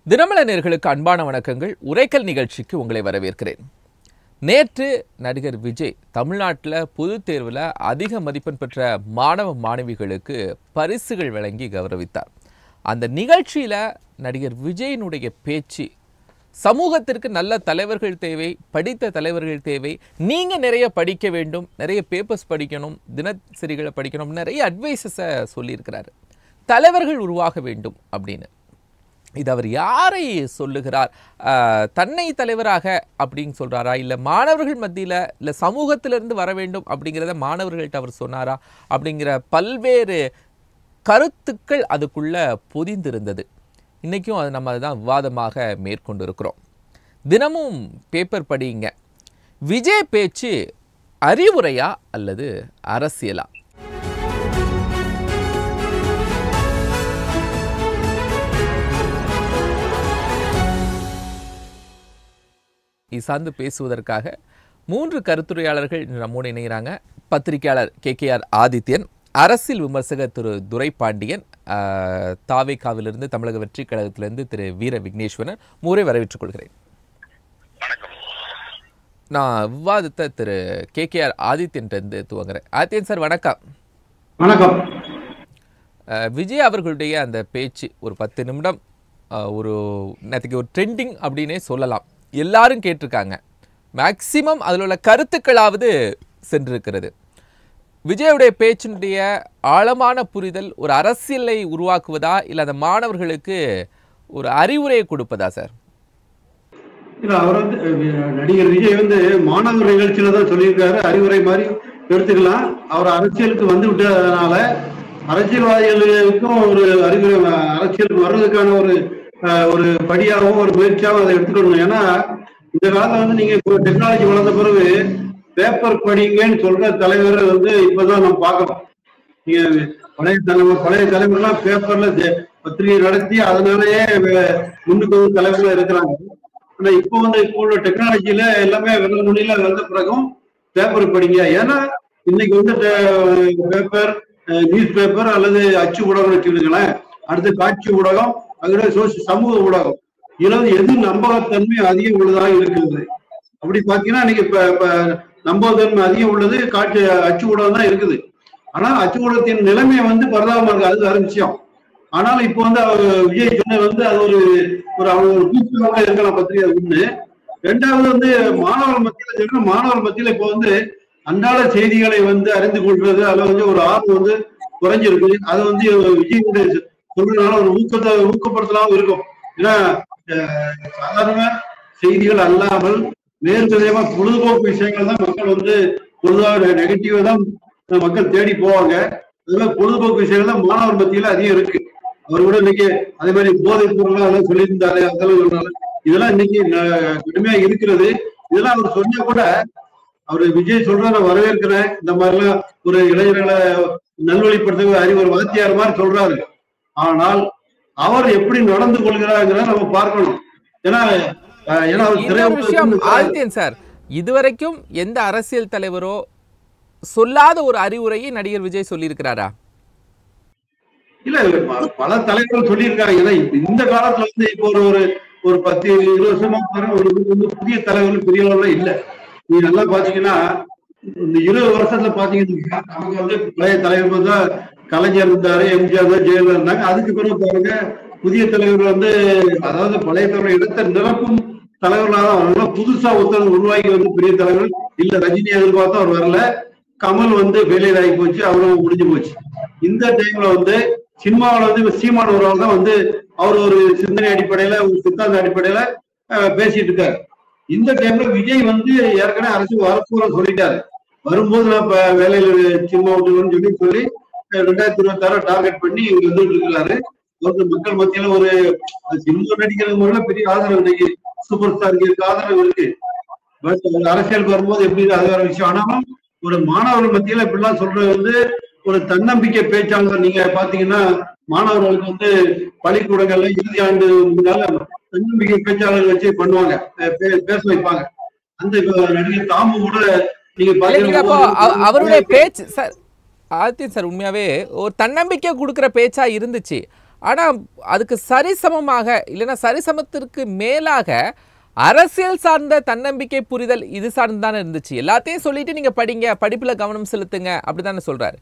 தினமல நேர்களுக்கு அன்பான வணக்கங்கள் உரைக்கல் நிகழ்ச்சிக்கு உங்களை வரவேற்கிறேன் நேற்று நடிகர் விஜய் தமிழ்நாட்டில் பொதுத் தேர்வில் அதிக மதிப்பெண் பெற்ற மாணவ மாணவிகளுக்கு பரிசுகள் வழங்கி கௌரவித்தார் அந்த நிகழ்ச்சியில் நடிகர் விஜயினுடைய பேச்சு சமூகத்திற்கு நல்ல தலைவர்கள் தேவை படித்த தலைவர்கள் தேவை நீங்கள் நிறைய படிக்க வேண்டும் நிறைய பேப்பர்ஸ் படிக்கணும் தினசரிகளை படிக்கணும் நிறைய அட்வைசஸை சொல்லியிருக்கிறாரு தலைவர்கள் உருவாக வேண்டும் அப்படின்னு இது அவர் யாரை சொல்லுகிறார் ஆஹ், தன்னை தலைவராக அப்படின்னு சொல்றாரா இல்லை மாணவர்கள் மத்தியில் இல்லை சமூகத்திலிருந்து வர வேண்டும் அப்படிங்கிறத மாணவர்கள்ட்ட அவர் சொன்னாரா அப்படிங்கிற பல்வேறு கருத்துக்கள் அதுக்குள்ள பொதிந்திருந்தது இன்றைக்கும் அது நம்ம தான் விவாதமாக மேற்கொண்டு இருக்கிறோம் தினமும் பேப்பர் படிங்க விஜய் பேச்சு அறிவுரையா அல்லது அரசியலா இது சார்ந்து பேசுவதற்காக மூன்று கருத்துரையாளர்கள் இன்று நம்மோடு இணைகிறாங்க பத்திரிகையாளர் கே கே ஆர் ஆதித்யன் அரசியல் விமர்சகர் திரு துரைபாண்டியன் ஆஹ், தாவேகாவிலிருந்து தமிழக வெற்றி கழகத்திலிருந்து திரு வீர விக்னேஸ்வரன் மூரை வரவேற்றுக் கொள்கிறேன் நான் விவாதத்தை திரு கே கே ஆர் ஆதித்யன்ட்டு துவங்குறேன் ஆதித்யன் சார் வணக்கம் வணக்கம் அஹ் விஜய் அவர்களுடைய அந்த பேச்சு ஒரு பத்து நிமிடம் அஹ், ஒரு நேற்றுக்கு ஒரு ட்ரெண்டிங் அப்படின்னே சொல்லலாம் எல்லாரும் கேட்டிருக்காங்க மேக்சிமம் அதில் உள்ள கருத்துக்களாவது சென்றிருக்கிறது விஜயுடைய பேச்சினுடைய ஆழமான புரிதல் ஒரு அரசியலை உருவாக்குவதா இல்லை அந்த மாணவர்களுக்கு ஒரு அறிவுரையை கொடுப்பதா சார் இல்ல அவர் வந்து அஹ், நடிகர் விஜய் வந்து மாணவர் நிகழ்ச்சியில தான் சொல்லியிருக்காரு அறிவுரை மாதிரி எடுத்துக்கலாம் அவர் அரசியலுக்கு வந்து விட்டதுனால அரசியல்வாதிகளுக்கும் ஒரு அறிவுரை அஹ், அரசியலுக்கு வர்றதுக்கான ஒரு அஹ், ஒரு படியாகவும் ஒரு முயற்சியாகவும் அதை எடுத்துக்கணும் ஏன்னா இந்த காலத்துல வந்து நீங்க இப்போ டெக்னாலஜி வளர்ந்த பிறகு பேப்பர் படிங்கன்னு சொல்ற தலைவர் வந்து இப்பதான் நம்ம பார்க்கறோம் நீங்க பழைய தலைவர் பழைய தலைவர்லாம் பேப்பர்ல தே- பத்திரிகை நடத்தி அதனாலயே வே- முன்னுக்கு வந்து தலைவர்கள் இருக்கிறாங்க ஆனா இப்போ வந்து இப்போ உள்ள டெக்னாலஜில எல்லாமே வெள்ள மொழியில வந்த பிறகும் பேப்பர் படிங்க ஏன்னா இன்னைக்கு வந்து பேப்பர் நியூஸ் பேப்பர் அல்லது அச்சு ஊடகம் வச்சுக்கிடுங்களேன் அடுத்து காட்சி ஊடகம் அதோட சோசி சமூக ஊடகம் இதுல வந்து எது நம்பகத்தன்மை அதிகம் உள்ளதாக இருக்குது அப்படி பாத்தீங்கன்னா இன்னைக்கு இப்ப இப்ப நம்பகத்தன்மை அதிகம் உள்ளது காட்சி அச்சு ஊடகம் தான் இருக்குது ஆனா அச்சு ஊடகத்தின் நிலைமை வந்து பரதாபமா இருக்கு அது வேற விஷயம் ஆனாலும் இப்போ வந்து அவர் விஜய் சொன்னது வந்து அது ஒரு ஒரு அவங்க ஒரு கூச்சமாக இருக்கலாம் பத்திரிகை ஒண்ணு ரெண்டாவது வந்து மாணவர் மத்தியில சொல்ற மாணவர் மத்தியில இப்போ வந்து அன்றாட செய்திகளை வந்து அறிந்து கொள்றது அதுல வந்து ஒரு ஆர்வம் வந்து குறைஞ்சிருக்கு அது வந்து விஜய் சொல்றதுனால ஒரு ஊக்கத்தை ஊக்கப்படுத்தலாம் இருக்கும் ஏன்னா அஹ், சாதாரண செய்திகள் அல்லாமல் வேறு விதமா பொழுதுபோக்கு விஷயங்கள் தான் மக்கள் வந்து பொதுவாக நெகட்டிவா தான் மக்கள் தேடி போவாங்க அது மாதிரி பொழுதுபோக்கு விஷயங்கள் தான் மாணவர் மத்தியில அதிகம் இருக்கு அவர் கூட இன்னைக்கு அதே மாதிரி போதைப் பொருள் அதெல்லாம் சொல்லியிருந்தாரு அதெல்லாம் சொல்றாரு இதெல்லாம் இன்னைக்கு ந- கடுமையா இருக்கிறது இதெல்லாம் அவர் சொன்னா கூட அவர் விஜய் சொல்றத நான் வரவேற்கிறேன் இந்த மாதிரிலாம் ஒரு இளைஞர்களை நல்வழிப்படுத்த அறிவு ஒரு வாத்தியார் மாதிரி சொல்றாரு ஆனால் அவர் எப்படி நடந்து கொள்கிறாங்கிறத நம்ம பார்க்கணும் ஏன்னா அஹ், ஏன்னா அவர் இன்னொரு விஷயம் திரையுலகத்துல ஆதித்யன் சார் இதுவரைக்கும் எந்த அரசியல் தலைவரோ சொல்லாத ஒரு அறிவுரையை நடிகர் விஜய் சொல்லியிருக்கிறாரா இல்ல ப- பல தலைவர்கள் சொல்லியிருக்காங்க ஏன்னா இப்ப இந்த காலத்துல வந்து இப்போ ஒரு ஒரு ஒரு பத்து இருபது வருஷமா பாருங்க ஒரு வந்து புதிய தலைவர்கள் பெரிய அளவுல இல்ல நீங்க நல்லா பாத்தீங்கன்னா இந்த இருபது வருஷத்துல பாத்தீங்கன்னா நமக்கு வந்து பழைய தலைவர் தான் கலைஞர் இருந்தாரு எம்ஜிஆர் தான் ஜெயலலிதா இருந்தாங்க அதுக்கு பிறகு பாருங்க புதிய தலைவர் வந்து அதாவது பழைய தலைவர் இடத்தை நிரப்பும் தலைவர்களாக தான் வரணும் புதுசா ஒருத்தர் உருவாகி வந்து பெரிய தலைவர் இல்ல ரஜினி எதிர்பார்த்தா அவர் வரல கமல் வந்து ஃபெயிலியர் ஆகி போச்சு அவரும் முடிஞ்சு போச்சு இந்த டைம்ல வந்து சினிமாவில் வந்து இப்ப சீமான் ஒருவர் தான் வந்து அவர் ஒரு சிந்தனை அடிப்படையில ஒரு சித்தாந்த அடிப்படையில அஹ், பேசிட்டு இருக்காரு இந்த டைம்ல விஜய் வந்து ஏற்கனவே அரசு வரப்போற சொல்லிட்டாரு வரும்போது நான் இப்ப வேலையில சினிமா விட்டுருவேன்னு சொல்லி சொல்லி அஹ், ரெண்டாயிரத்தி இருபத்தாறு டார்கெட் பண்ணி இவர் வந்துட்டு இருக்கிறாரு அவருக்கு மக்கள் மத்தியில ஒரு அது சினிமா நடிக்கிறது முதல்ல பெரிய ஆதரவு இன்னைக்கு சூப்பர் ஸ்டாருக்கு இருக்கு ஆதரவு இருக்கு பட் ஒரு அரசியல் வரும்போது எப்படி அது வேற விஷயம் ஆனாலும் ஒரு மாணவர்கள் மத்தியில இப்படிலாம் சொல்றது வந்து ஒரு தன்னம்பிக்கை பேச்சாளர் நீங்க பாத்தீங்கன்னா மாணவர்களுக்கு வந்து பள்ளிக்கூடங்கள்ல இறுதி ஆண்டு முன்னால தன்னம்பிக்கை பேச்சாளர் வச்சு பண்ணுவாங்க அஹ் பே- பேச வைப்பாங்க அந்த இப்ப நடிகர் தாமு கூட நீங்க இல்லைங்க, அப்போ அவ- பாத்தீங்கன்னா அவருடைய பேச்சு சார் ஆதித்யன் சார் உண்மையாவே ஒரு தன்னம்பிக்கை கொடுக்குற பேச்சா இருந்துச்சு ஆனால் அதுக்கு சரிசமமாக இல்லைன்னா சரிசமத்திற்கு மேலாக அரசியல் சார்ந்த தன்னம்பிக்கை புரிதல் இது சார்ந்து தானே இருந்துச்சு எல்லாத்தையும் சொல்லிட்டு நீங்க படிங்க படிப்புல கவனம் செலுத்துங்க அப்படிதானே சொல்றாரு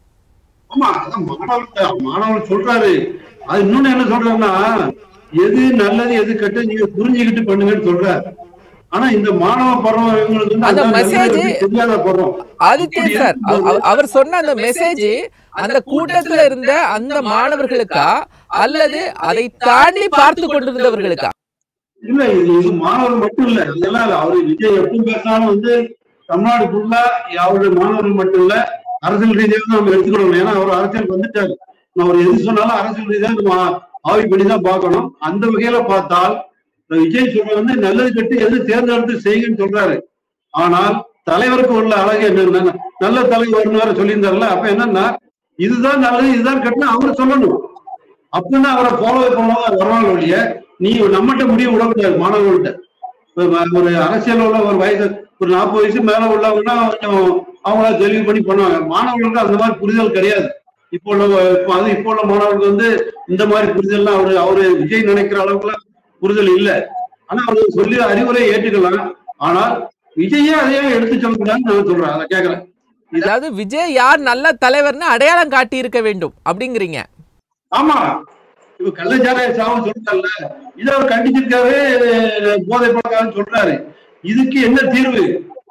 ஆமா அதான் மாணவர் மாணவர் சொல்றாரு அது இன்னொன்னு என்ன சொல்றாருன்னா எது நல்லது எது கெட்டது நீங்க புரிஞ்சுக்கிட்டு பண்ணுங்கன்னு சொல்றாரு ஆனா இந்த மாணவ பருவம் இவங்களுக்கு வந்து அந்த அதான் message- நல்லது தெரியாத பருவம் ஆதித்யன் சார் அவ- அவ- அவர் சொன்ன அந்த மெசேஜ் அந்த கூட்டத்துல இருந்த அந்த மாணவர்களுக்கா அல்லது அதை தாண்டி பார்த்து கொண்டிருந்தவர்களுக்கா இல்ல இது இது மாணவர் மட்டும் இல்ல இதெல்லாம் இல்ல அவரு விஜய் எப்பவும் பேசினாலும் வந்து தமிழ்நாடு ஃபுல்லா அவருடைய மாணவர்கள் மட்டும் இல்ல அரசியல் ரீதியாக தான் நம்ம எடுத்துக்கணும் ஏன்னா அவர் அரசியல் வந்துட்டாரு நான் அவர் எது சொன்னாலும் அரசியல் ரீதியாக நம்ம ஆய்வு பண்ணி தான் பார்க்கணும் அந்த வகையில பார்த்தால் இந்த விஜய் சொல்ற வந்து நல்லது கெட்டு எது தேர்ந்தெடுத்து செய்யுங்கன்னு சொல்றாரு ஆனால் தலைவருக்கு உள்ள அழகு என்னன்னா நல்ல தலைவர் வேற சொல்லியிருந்தாருல அப்ப என்னன்னா இதுதான் நல்லது இதுதான் கெட்டுன்னு அவரு சொல்லணும் அப்படின்னா அவரை ஃபாலோ பண்ணவங்க வருவாங்க ஒழிய நீ நம்மகிட்ட முடிவு விடக்கூடாது மாணவர்கள்ட்ட இப்ப வ- ஒரு அரசியல் உள்ள ஒரு வயசு ஒரு நாற்பது வயசு மேல உள்ளவங்கன்னா கொஞ்சம் அவங்கள தெளிவு பண்ணி பண்ணுவாங்க மாணவர்களுக்கு அந்த மாதிரி புரிதல் கிடையாது இப்போ உள்ள இப்போ அது இப்போ உள்ள மாணவர்களுக்கு வந்து இந்த மாதிரி புரிதல்லாம் அவரு அவரு விஜய் நினைக்கிற அளவுக்குல புரிதல் இல்லை ஆனா அவரு சொல்லி அறிவுரை ஏற்றுக்கலாம் ஆனால் விஜயே அதையே எடுத்து சொல்லக்கூடாதுன்னு நான் சொல்றேன் அதை கேட்கறேன் அதாவது விஜய் யார் நல்ல தலைவர்னு அடையாளம் காட்டி இருக்க வேண்டும் அப்படிங்கிறீங்க ஆமா இப்ப கள்ளச்சாராய சாவு சொல்றாருல்ல இதை அவர் கண்டிச்சிருக்காரு போதை பழக்காரன்னு சொல்றாரு இதுக்கு என்ன தீர்வு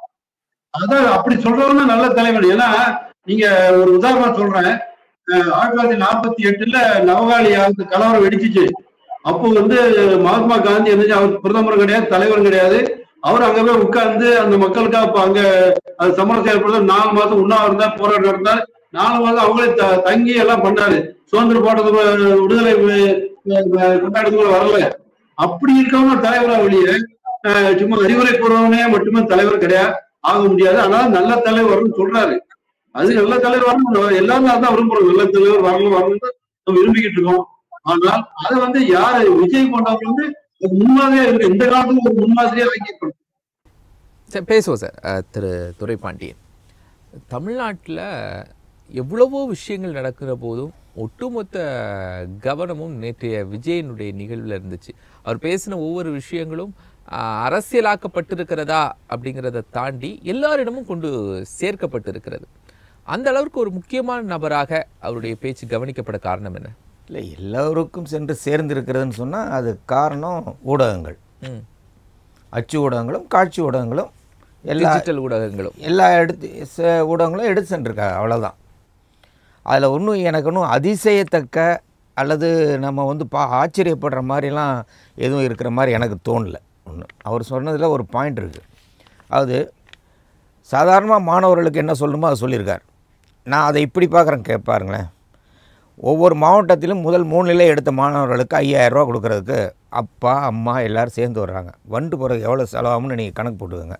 அதான் அப்படி சொல்றவங்க நல்ல தலைவன் ஏன்னா நீங்க ஒரு உதாரணம் சொல்றேன் அஹ் ஆயிரத்தி தொள்ளாயிரத்தி நாற்பத்தி எட்டுல நவகாலியாவுக்கு கலவரம் வெடிச்சிச்சு அப்போ வந்து மகாத்மா காந்தி என்ன அவர் பிரதமர் கிடையாது தலைவர் கிடையாது அவர் அங்க போய் உட்கார்ந்து அந்த மக்களுக்காக அப்ப அங்க அது சமரசம் செயல்படுத்த நாலு மாசம் உண்ணாவிரதா போராட்டம் நடந்தார் நாலு மாதம் அவங்களே த- தங்கி எல்லாம் பண்ணாரு சுதந்திர போராட்டத்துக்கு விடுதலை கொண்டாடுறதுக்குள்ள வரல அப்படி இருக்கவங்க தலைவரா வெளியே அஹ் சும்மா அறிவுரை கூறவனே மட்டுமே தலைவர் கிடையாது ஆக முடியாது ஆனா நல்ல தலைவர்னு சொல்றாரு அது நல்ல தலைவர் வரணும் எல்லாரும் அதான் விரும்புறோம் நல்ல தலைவர் வரணும் வரணும்னு நம்ம விரும்பிக்கிட்டு இருக்கோம் ஆனால் அதை வந்து யாரு விஜய் போன்றவங்க வந்து ஒரு முன்மாதிரியா இருக்கு இந்த காலத்துல ஒரு முன்மாதிரியா ஆக்கியிருக்கணும் சரி பேசுவோம் சார் அஹ், திரு துரைபாண்டியன் தமிழ்நாட்டில் எவ்வளவோ விஷயங்கள் நடக்கிற போதும் ஒட்டுமொத்த கவனமும் நேற்றைய விஜயனுடைய நிகழ்வில் இருந்துச்சு அவர் பேசின ஒவ்வொரு விஷயங்களும் அஹ், அரசியலாக்கப்பட்டிருக்கிறதா அப்படிங்கிறத தாண்டி எல்லாரிடமும் கொண்டு சேர்க்கப்பட்டிருக்கிறது அந்த அளவுக்கு ஒரு முக்கியமான நபராக அவருடைய பேச்சு கவனிக்கப்பட காரணம் என்ன இல்லை எல்லோருக்கும் சென்று சேர்ந்திருக்கிறதுன்னு சொன்னால் அது காரணம் ஊடகங்கள் ம். அச்சு ஊடகங்களும் காட்சி ஊடகங்களும் எல்லா டிஜிட்டல் ஊடகங்களும் எல்லா எடுத்து ச- ஊடகங்களும் எடுத்து சென்றிருக்காங்க அவ்வளோதான் அதில் ஒன்றும் எனக்கு ஒன்றும் அதிசயத்தக்க அல்லது நம்ம வந்து பா ஆச்சரியப்படுற மாதிரிலாம் எதுவும் இருக்கிற மாதிரி எனக்கு தோணல ஒன்று அவர் சொன்னதில் ஒரு பாயிண்ட் இருக்குது அதாவது சாதாரணமாக மாணவர்களுக்கு என்ன சொல்லணுமோ அதை சொல்லியிருக்கார் நான் அதை இப்படி பார்க்குறேன் கேட்பாருங்களேன் ஒவ்வொரு மாவட்டத்திலும் முதல் மூணு நிலை எடுத்த மாணவர்களுக்கு ஐயாயிரம் ரூபா கொடுக்கறதுக்கு அப்பா அம்மா எல்லாரும் சேர்ந்து வர்றாங்க வந்துட்டு போகிறதுக்கு எவ்வளோ செலவாகும்னு நீங்கள் கணக்கு போட்டுக்கோங்க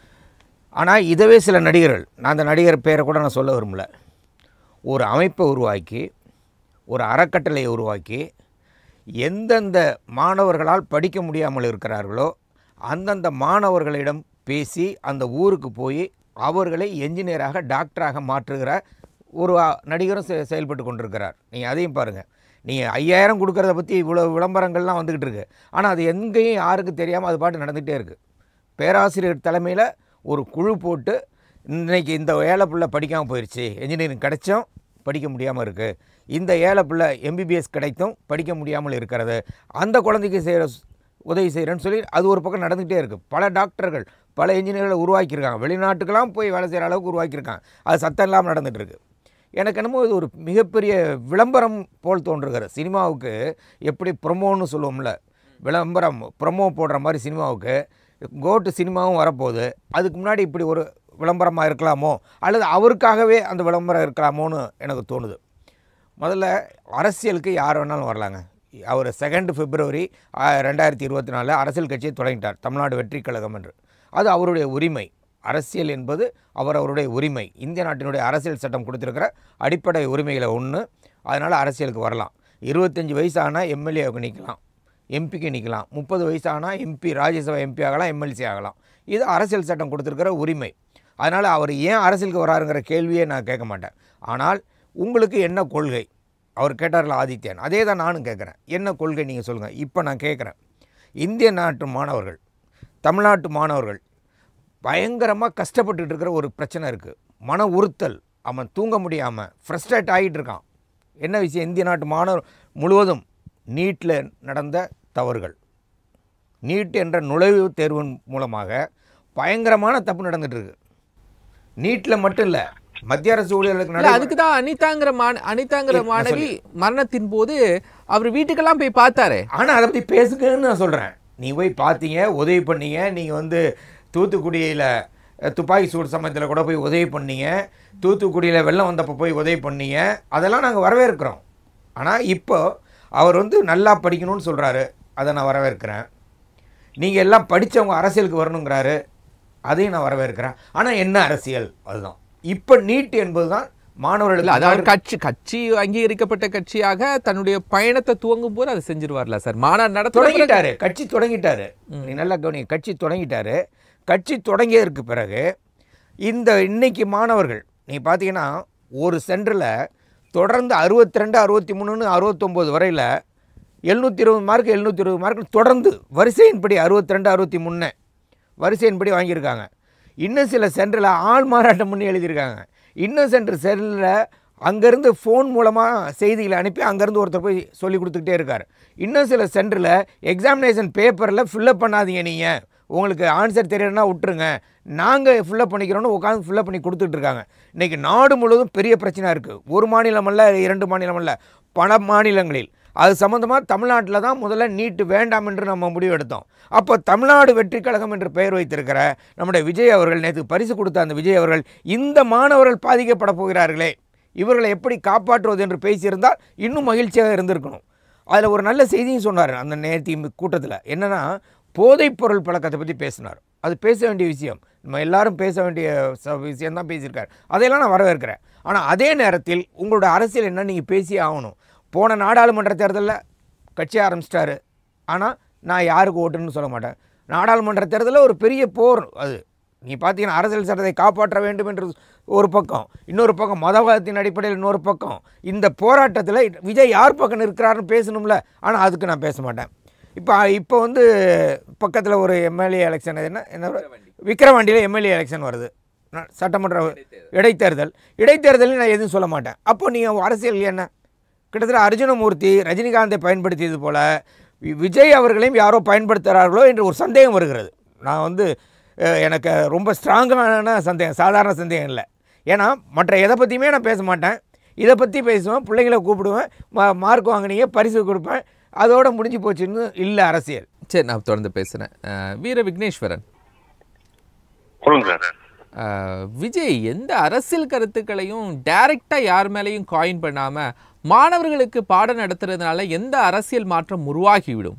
ஆனால் இதவே சில நடிகர்கள் நான் அந்த நடிகர் பேரை கூட நான் சொல்ல விரும்பல ஒரு அமைப்பை உருவாக்கி ஒரு அறக்கட்டளையை உருவாக்கி எந்தெந்த மாணவர்களால் படிக்க முடியாமல் இருக்கிறார்களோ அந்தந்த மாணவர்களிடம் பேசி அந்த ஊருக்கு போய் அவர்களை என்ஜினியராக டாக்டராக மாற்றுகிற ஒரு அ- நடிகரும் செ- செயல்பட்டு கொண்டிருக்கிறார் நீங்கள் அதையும் பாருங்கள் நீங்கள் ஐயாயிரம் கொடுக்கறத பற்றி இவ்வளோ விளம்பரங்கள்லாம் வந்துக்கிட்டு இருக்கு ஆனால் அது எங்கேயும் யாருக்கும் தெரியாமல் அது பாட்டு நடந்துகிட்டே இருக்குது பேராசிரியர் தலைமையில் ஒரு குழு போட்டு இன்னைக்கு இந்த ஏழை பிள்ளை படிக்காமல் போயிடுச்சு என்ஜினியரிங் கிடைச்சும் படிக்க முடியாமல் இருக்குது இந்த ஏழை பிள்ளை எம்பிபிஎஸ் கிடைத்தும் படிக்க முடியாமல் இருக்கிறது அந்த குழந்தைக்கு செய்கிற உதவி செய்கிறேன்னு சொல்லி அது ஒரு பக்கம் நடந்துகிட்டே இருக்குது பல டாக்டர்கள் பல இன்ஜினியர்களை உருவாக்கியிருக்காங்க வெளிநாட்டுக்கெல்லாம் போய் வேலை செய்கிற அளவுக்கு உருவாக்கியிருக்காங்க அது சத்தம் இல்லாமல் நடந்துட்டு இருக்கு எனக்கு என்னமோ இது ஒரு மிகப்பெரிய விளம்பரம் போல் தோன்றுகிறது சினிமாவுக்கு எப்படி ப்ரொமோன்னு சொல்லுவோம்ல விளம்பரம் ப்ரொமோ போடுற மாதிரி சினிமாவுக்கு கோட்டு சினிமாவும் வரப்போகுது அதுக்கு முன்னாடி இப்படி ஒரு விளம்பரமாக இருக்கலாமோ அல்லது அவருக்காகவே அந்த விளம்பரம் இருக்கலாமோன்னு எனக்கு தோணுது முதல்ல அரசியலுக்கு யார் வேணாலும் வரலாங்க அவர் செகண்ட் பிப்ரவரி ஆ, ரெண்டாயிரத்தி இருபத்தி நாலில் அரசியல் கட்சியை தொடங்கிட்டார் தமிழ்நாடு வெற்றி கழகம் என்று அது அவருடைய உரிமை அரசியல் என்பது அவர் அவருடைய உரிமை இந்திய நாட்டினுடைய அரசியல் சட்டம் கொடுத்திருக்கிற அடிப்படை உரிமைகளை ஒன்று அதனால் அரசியலுக்கு வரலாம் இருபத்தஞ்சி வயசானால் எம்எல்ஏவுக்கு நிற்கலாம் எம்பிக்கு நிற்கலாம் முப்பது வயசானால் எம்பி ராஜ்யசபா எம்பி ஆகலாம் எம்எல்சி ஆகலாம் இது அரசியல் சட்டம் கொடுத்துருக்கிற உரிமை அதனால் அவர் ஏன் அரசியலுக்கு வராருங்கிற கேள்வியே நான் கேட்க மாட்டேன் ஆனால் உங்களுக்கு என்ன கொள்கை அவர் கேட்டார்ல ஆதித்யன் அதே தான் நானும் கேட்குறேன் என்ன கொள்கை நீங்கள் சொல்லுங்கள் இப்போ நான் கேட்குறேன் இந்திய நாட்டு மாணவர்கள் தமிழ்நாட்டு மாணவர்கள் பயங்கரமாக கஷ்டப்பட்டுட்டு இருக்கிற ஒரு பிரச்சனை இருக்குது மன உறுத்தல் அவன் தூங்க முடியாமல் ஃப்ரஸ்ட்ரேட் ஆகிட்டு இருக்கான் என்ன விஷயம் இந்திய நாட்டு மாணவர் முழுவதும் நீட்டில் நடந்த தவறுகள் நீட் என்ற நுழைவுத் தேர்வின் மூலமாக பயங்கரமான தப்பு நடந்துட்டு இருக்கு நீட்டில் மட்டும் இல்லை மத்திய அரசு ஊழியர்களுக்கு இல்ல நட அதுக்கு தான் அனிதாங்கிற மான அனிதாங்கிற இல்ல, மாணவி மரணத்தின் போது அவர் வீட்டுக்கெல்லாம் போய் பார்த்தாரே ஆனால் அதை பற்றி பேசுங்கன்னு நான் சொல்கிறேன் நீ போய் பார்த்தீங்க உதவி பண்ணீங்க நீங்கள் வந்து தூத்துக்குடியில் அஹ், துப்பாக்கி சூடு சமயத்தில் கூட போய் உதவி பண்ணீங்க தூத்துக்குடியில் வெள்ளம் வந்தப்போ போய் உதவி பண்ணீங்க அதெல்லாம் நாங்கள் வரவேற்கிறோம் ஆனால் இப்போ அவர் வந்து நல்லா படிக்கணும்னு சொல்கிறாரு அதை நான் வரவேற்கிறேன் நீங்கள் எல்லாம் படித்தவங்க அரசியலுக்கு வரணுங்கிறாரு அதையும் நான் வரவேற்கிறேன் ஆனால் என்ன அரசியல் அதுதான் இப்போ நீட் என்பது தான் இல்ல மாணவர்களுக்கு அதாவது கட்சி கட்சி அங்கீகரிக்கப்பட்ட கட்சியாக தன்னுடைய பயணத்தை துவங்கும் போது அதை செஞ்சிருவார்ல சார் மாநாடு நடத்த தொடங்கிட்டாரு கட்சி தொடங்கிட்டாரு நீ நல்லா கவனி கட்சி தொடங்கிட்டாரு கட்சி தொடங்கியதற்கு பிறகு இந்த இன்னைக்கு மாணவர்கள் நீ பார்த்தீங்கன்னா ஒரு சென்டரில் தொடர்ந்து அறுபத்தி ரெண்டு அறுபத்தி மூணுன்னு அறுபத்தொம்போது வரையில் எழுநூற்றி இருபது மார்க் எழுநூற்றி இருபது மார்க் தொடர்ந்து வரிசையின்படி அறுபத்தி ரெண்டு அறுபத்தி மூணு வரிசையின்படி வாங்கியிருக்காங்க இன்னும் சில சென்டரில் ஆள் மாறாட்டம் பண்ணி எழுதியிருக்காங்க இன்னும் சென்டர் சென்டரில் அங்கேருந்து ஃபோன் மூலமாக செய்திகளை அனுப்பி அங்கேருந்து ஒருத்தர் போய் சொல்லி கொடுத்துக்கிட்டே இருக்கார் இன்னும் சில சென்டரில் எக்ஸாமினேஷன் பேப்பரில் ஃபில்லப் பண்ணாதீங்க நீங்கள் உங்களுக்கு ஆன்சர் தெரியலன்னா விட்டுருங்க நாங்கள் ஃபில்லப் பண்ணிக்கிறோன்னு உட்காந்து ஃபில்லப் பண்ணி கொடுத்துட்டு இருக்காங்க இன்றைக்கி நாடு முழுவதும் பெரிய பிரச்சனை இருக்குது ஒரு மாநிலம் அல்ல இரண்டு மாநிலம் அல்ல பல மாநிலங்களில் அது சம்மந்தமாக தமிழ்நாட்டில் தான் முதல்ல நீட்டு வேண்டாம் என்று நம்ம முடிவு எடுத்தோம் அப்போ தமிழ்நாடு வெற்றி கழகம் என்று பெயர் வைத்திருக்கிற நம்முடைய விஜய் அவர்கள் நேற்று பரிசு கொடுத்த அந்த விஜய் அவர்கள் இந்த மாணவர்கள் பாதிக்கப்பட போகிறார்களே இவர்களை எப்படி காப்பாற்றுவது என்று பேசியிருந்தால் இன்னும் மகிழ்ச்சியாக இருந்திருக்கணும் அதில் ஒரு நல்ல செய்தியும் சொன்னார் அந்த நேர்த்தி கூட்டத்தில் என்னென்னா போதைப்பொருள் பழக்கத்தை பற்றி பேசினார் அது பேச வேண்டிய விஷயம் நம்ம எல்லாரும் பேச வேண்டிய ச- விஷயம்தான் பேசியிருக்காரு அதையெல்லாம் நான் வரவேற்கிறேன் ஆனால் அதே நேரத்தில் உங்களோட அரசியல் என்ன நீங்கள் பேசியே ஆகணும் போன நாடாளுமன்ற தேர்தலில் கட்சி ஆரம்பிச்சிட்டாரு ஆனால் நான் யாருக்கு ஓட்டுன்னு சொல்ல மாட்டேன் நாடாளுமன்ற தேர்தலில் ஒரு பெரிய போர் அது நீ பார்த்தீங்கன்னா அரசியல் சட்டத்தை காப்பாற்ற வேண்டும் என்று ஒரு பக்கம் இன்னொரு பக்கம் மதவாதத்தின் அடிப்படையில் இன்னொரு பக்கம் இந்த போராட்டத்தில் விஜய் யார் பக்கம் இருக்கிறாருன்னு பேசணும்ல ஆனால் அதுக்கு நான் பேச மாட்டேன் இப்போ இப்போ வந்து பக்கத்தில் ஒரு எம்எல்ஏ எலெக்ஷன் என்ன என்ன விக்கிரவாண்டியில் எம்எல்ஏ எலெக்ஷன் வருது ந- சட்டமன்ற இடைத்தேர்தல் இடைத்தேர்தலில் நான் எதுவும் சொல்ல மாட்டேன் அப்போ நீங்கள் அரசியல் என்ன கிட்டத்தட்ட அர்ஜுனமூர்த்தி ரஜினிகாந்தை பயன்படுத்தியது போல வி- விஜய் அவர்களையும் யாரோ பயன்படுத்துகிறார்களோ என்று ஒரு சந்தேகம் வருகிறது நான் வந்து அஹ், எனக்கு ரொம்ப ஸ்ட்ராங்கான சந்தேகம் சாதாரண சந்தேகம் இல்லை ஏன்னா மற்ற எதை பற்றியுமே நான் பேச மாட்டேன் இதை பற்றி பேசுவேன் பிள்ளைங்களை கூப்பிடுவேன் மா மார்க் வாங்கினீங்க பரிசு கொடுப்பேன் அதோட முடிஞ்சு போச்சுன்னு இல்லை அரசியல் சரி நான் தொடர்ந்து பேசுறேன் அஹ், வீர விக்னேஸ்வரன் சொல்லுங்க சார் அஹ், விஜய் எந்த அரசியல் கருத்துக்களையும் டைரக்டா யார் மேலேயும் காயின் பண்ணாம மாணவர்களுக்கு பாடம் நடத்துறதுனால எந்த அரசியல் மாற்றம் உருவாகிவிடும்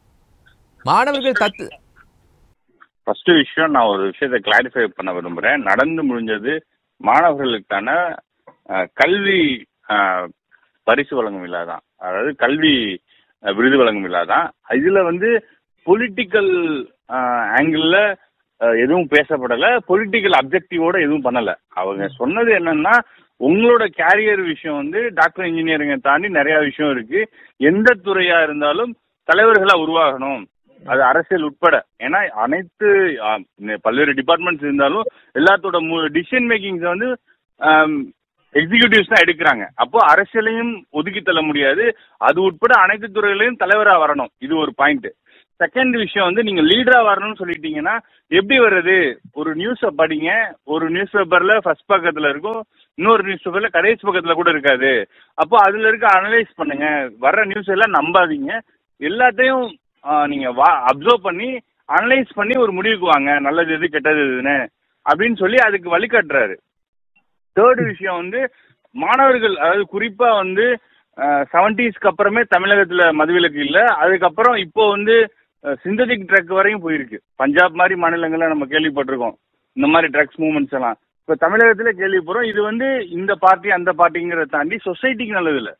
மாணவர்கள் தத்து ஃபர்ஸ்ட் விஷயம் நான் ஒரு விஷயத்தை கிளாரிஃபை பண்ண விரும்புறேன் நடந்து முடிஞ்சது மாணவர்களுக்கான அஹ், கல்வி அஹ், பரிசு வழங்கும் விழா தான் அதாவது கல்வி அஹ், விருது வழங்கும் விழா தான் இதுல வந்து பொலிட்டிக்கல் ஆங்கிள் எதுவும் பேசப்படல பொலிட்டிக்கல் அப்ஜெக்டிவோட எதுவும் பண்ணல அவங்க சொன்னது என்னன்னா உங்களோட கேரியர் விஷயம் வந்து டாக்டர் இன்ஜினியரிங்கை தாண்டி நிறைய விஷயம் இருக்கு எந்த துறையா இருந்தாலும் தலைவர்களா உருவாகணும் அது அரசியல் உட்பட ஏன்னா அனைத்து ஆ, நெ- பல்வேறு டிபார்ட்மெண்ட்ஸ் இருந்தாலும் எல்லாத்தோட டிசிஷன் மேக்கிங்ஸ் வந்து எக்ஸிகியூட்டிவ்ஸ் தான் எடுக்கிறாங்க அப்போ அரசியலையும் ஒதுக்கி தள்ள முடியாது அது உட்பட அனைத்து துறைகளையும் தலைவரா வரணும் இது ஒரு பாயிண்ட் செகண்ட் விஷயம் வந்து நீங்க லீடரா வரணும்னு சொல்லிட்டீங்கன்னா எப்படி வர்றது ஒரு நியூஸ படிங்க ஒரு நியூஸ் பேப்பர்ல ஃபர்ஸ்ட் பக்கத்துல இருக்கும் இன்னொரு நியூஸ் பேப்பர்ல கடைசி பக்கத்துல கூட இருக்காது அப்போ அதுல இருக்க அனலைஸ் பண்ணுங்க வர்ற நியூஸ் எல்லாம் நம்பாதீங்க எல்லாத்தையும் ஆ, நீங்க வா அப்சர்வ் பண்ணி அனலைஸ் பண்ணி ஒரு முடிவுக்கு வாங்க நல்லது எது கெட்டது எதுன்னு அப்படின்னு சொல்லி அதுக்கு வழிகாட்டுறாரு தேர்ட் விஷயம் வந்து மாணவர்கள் அதாவது குறிப்பா வந்து செவன்டிஸ்க்கு அப்புறமே தமிழகத்துல மதுவிலக்கு இல்ல அதுக்கப்புறம் இப்போ வந்து சிந்தட்டிக் ட்ரக் வரையும் போயிருக்கு பஞ்சாப் மாதிரி மாநிலங்கள்ல நம்ம கேள்விப்பட்டிருக்கோம் இந்த மாதிரி ட்ரக்ஸ் மூவ்மெண்ட்ஸ் எல்லாம் இப்ப தமிழகத்துல கேள்விப்படுறோம் இது வந்து இந்த பார்ட்டி அந்த பார்ட்டிங்கிறத தாண்டி சொசைட்டிக்கு நல்லது இல்ல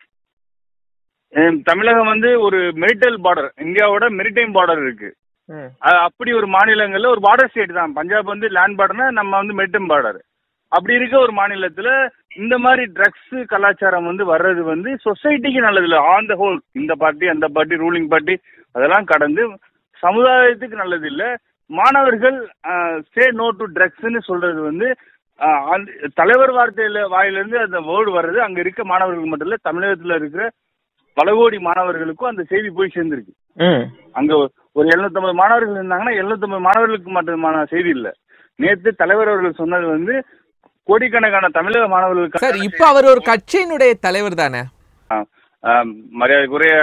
ஹம், தமிழகம் வந்து ஒரு மெரிட்டல் பார்டர் இந்தியாவோட மெரிடைம் பார்டர் இருக்கு அ- அப்படி ஒரு மாநிலங்கள்ல ஒரு பார்டர் ஸ்டேட் தான் பஞ்சாப் வந்து லேண்ட் பார்டர்னா நம்ம வந்து மெரிட்டம் பார்டர் அப்படி இருக்க ஒரு மாநிலத்துல இந்த மாதிரி ட்ரக்ஸ் கலாச்சாரம் வந்து வர்றது வந்து சொசைட்டிக்கு நல்லது இல்லை ஆன் த ஹோல் இந்த பார்ட்டி அந்த பார்ட்டி ரூலிங் பார்ட்டி அதெல்லாம் கடந்து சமுதாயத்துக்கு நல்லது இல்லை மாணவர்கள் ஸ்டே நோ டு ட்ரக்ஸ்னு சொல்றது வந்து ஆஹ், அந்த தலைவர் வார்த்தையில வாயிலிருந்து அந்த வேர்டு வர்றது அங்க இருக்க மாணவர்கள் மட்டும் இல்ல தமிழகத்துல இருக்கிற பல கோடி மாணவர்களுக்கும் அந்த செய்தி போய் சேர்ந்திருக்கு ம் அங்க ஒரு 750 மாணவர்கள் இருந்தாங்கன்னா 750 மாணவர்களுக்கு மட்டுமான செய்தி இல்ல நேத்து தலைவர் அவர்கள் சொன்னது வந்து கோடிக்கணக்கான தமிழக மாணவர்களுக்கு சார் இப்ப அவர் ஒரு கட்சியினுடைய தலைவர் தானே ஆம், மரியாதைக்குரிய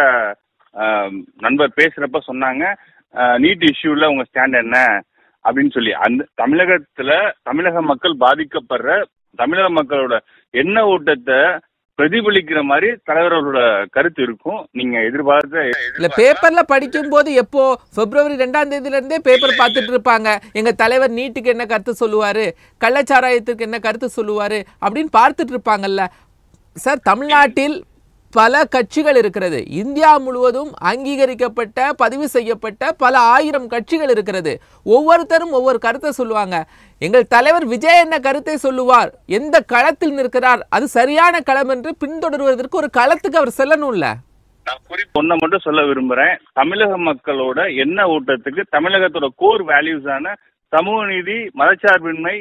ஆம், நண்பர் பேசுறப்ப சொன்னாங்க நீட் இஷ்யூல உங்க ஸ்டாண்ட் என்ன அப்படின்னு சொல்லி அந்த தமிழகத்துல தமிழக மக்கள் பாதிக்கப்படுற தமிழக மக்களோட எண்ண ஓட்டத்தை பிரதிபலிக்கிற மாதிரி தலைவர் அவரோட கருத்து இருக்கும் நீங்க எதிர்பார்த்த இல்ல பேப்பர்ல படிக்கும் போது எப்போ பிப்ரவரி ரெண்டாம் தேதியில இருந்தே பேப்பர் பார்த்துட்டு இருப்பாங்க எங்க தலைவர் நீட்டுக்கு என்ன கருத்து சொல்லுவாரு கள்ளச்சாராயத்துக்கு என்ன கருத்து சொல்லுவாரு அப்படின்னு பார்த்துட்டு இருப்பாங்கல்ல சார் தமிழ்நாட்டில் பல கட்சிகள் இருக்கிறது இந்தியா முழுவதும் அங்கீகரிக்கப்பட்ட பதிவு செய்யப்பட்ட பல ஆயிரம் கட்சிகள் இருக்கிறது ஒவ்வொருத்தரும் ஒவ்வொரு கருத்தை சொல்லுவாங்க எங்கள் தலைவர் விஜய் என்ன கருத்தை சொல்லுவார் எந்த களத்தில் நிற்கிறார் அது சரியான களம் என்று பின்தொடர்வதற்கு ஒரு களத்துக்கு அவர் செல்லணும்ல நான் குறிப்பு ஒன்றை மட்டும் சொல்ல விரும்புறேன் தமிழக மக்களோட எண்ண ஓட்டத்துக்கு தமிழகத்தோட கோர் வேல்யூஸான சமூக நீதி மதச்சார்பின்மை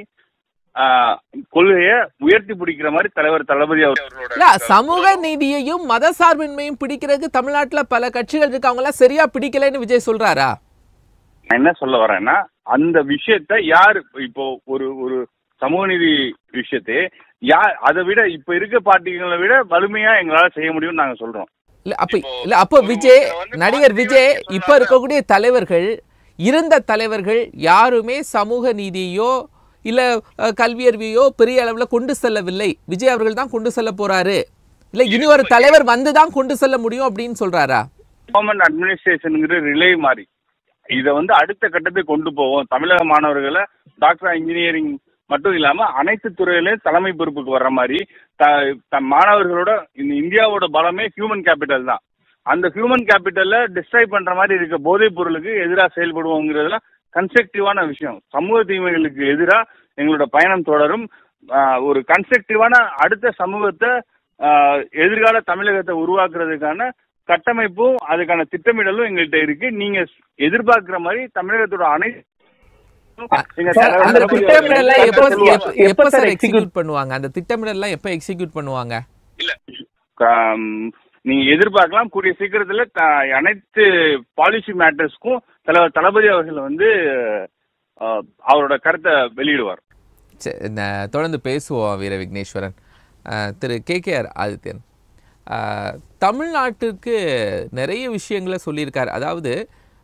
ஆஹ், கொள்கையை உயர்த்தி பிடிக்கிற மாதிரி தலைவர் தளபதி அவர்களோட இல்ல சமூக நீதியையும் மத சார்பின்மையும் பிடிக்கிறதுக்கு தமிழ்நாட்டுல பல கட்சிகள் இருக்கு அவங்க எல்லாம் சரியா பிடிக்கலைன்னு விஜய் சொல்றாரா நான் என்ன சொல்ல வரேன்னா அந்த விஷயத்த யார் இப்போ ஒரு ஒரு சமூக நீதி விஷயத்தை யார் அதை விட இப்ப இருக்க பார்ட்டிகளை விட வலிமையா எங்களால செய்ய முடியும்னு நாங்க சொல்றோம் இல்ல அப்ப இல்ல அப்போ விஜய் நடிகர் விஜய் இப்ப இருக்கக்கூடிய தலைவர்கள் இருந்த தலைவர்கள் யாருமே சமூக நீதியோ இல்ல அஹ், கல்வியறிவையோ பெரிய அளவுல கொண்டு செல்லவில்லை விஜய் அவர்கள் தான் கொண்டு செல்ல போறாரு இல்ல இனி ஒரு தலைவர் வந்து தான் கொண்டு செல்ல முடியும் அப்படின்னு சொல்றாரா கவர்மெண்ட் அட்மினிஸ்ட்ரேஷனுங்கிற ரிலே மாதிரி இதை வந்து அடுத்த கட்டத்துக்கு கொண்டு போவோம் தமிழக மாணவர்களை டாக்டர் இன்ஜினியரிங் மட்டும் இல்லாம அனைத்து துறையிலையும் தலைமை பொறுப்புக்கு வர்ற மாதிரி த- த- மாணவர்களோட இந்த இந்தியாவோட பலமே ஹியூமன் கேபிட்டல் தான் அந்த ஹியூமன் கேபிட்டல்ல டிஸ்ட்ராய் பண்ற மாதிரி இருக்க போதைப் பொருளுக்கு எதிராக செயல்படுவோங்கிறதுலாம் கன்ஸ்ட்ரக்டிவான விஷயம் சமூக தீமைகளுக்கு எதிராக எங்களோட பயணம் தொடரும் ஆஹ் ஒரு கன்ஸ்ட்ரக்டிவான அடுத்த சமூகத்தை ஆஹ் எதிர்கால தமிழகத்தை உருவாக்குறதுக்கான கட்டமைப்பும் அதுக்கான திட்டமிடலும் எங்கள்கிட்ட இருக்கு நீங்க எதிர்பார்க்கிற மாதிரி தமிழகத்தோட அனைத்து எங்க சார், அந்த தளபதி திட்டமிடலாம் அவர்கள் எப்போ சொல்லுவாங்க. எப்ப- எப்ப சார் எக்ஸிக்யூட் பண்ணுவாங்க அந்த திட்டமிடலாம் எப்ப எக்ஸிக்யூட் பண்ணுவாங்க ஆம், நீங்க எதிர்பார்க்கலாம் கூடிய சீக்கிரத்துல த- அனைத்து பாலிசி மேட்டர்ஸ்க்கும் தலைவர் தளபதி அவர்கள் வந்து ஆஹ், அவரோட கருத்தை வெளியிடுவார் சரி, ந- தொடர்ந்து பேசுவோம் வீர விக்னேஸ்வரன் அஹ், Thiru K K R Adithyan அஹ், தமிழ்நாட்டிற்கு நிறைய விஷயங்களை சொல்லியிருக்கார் அதாவது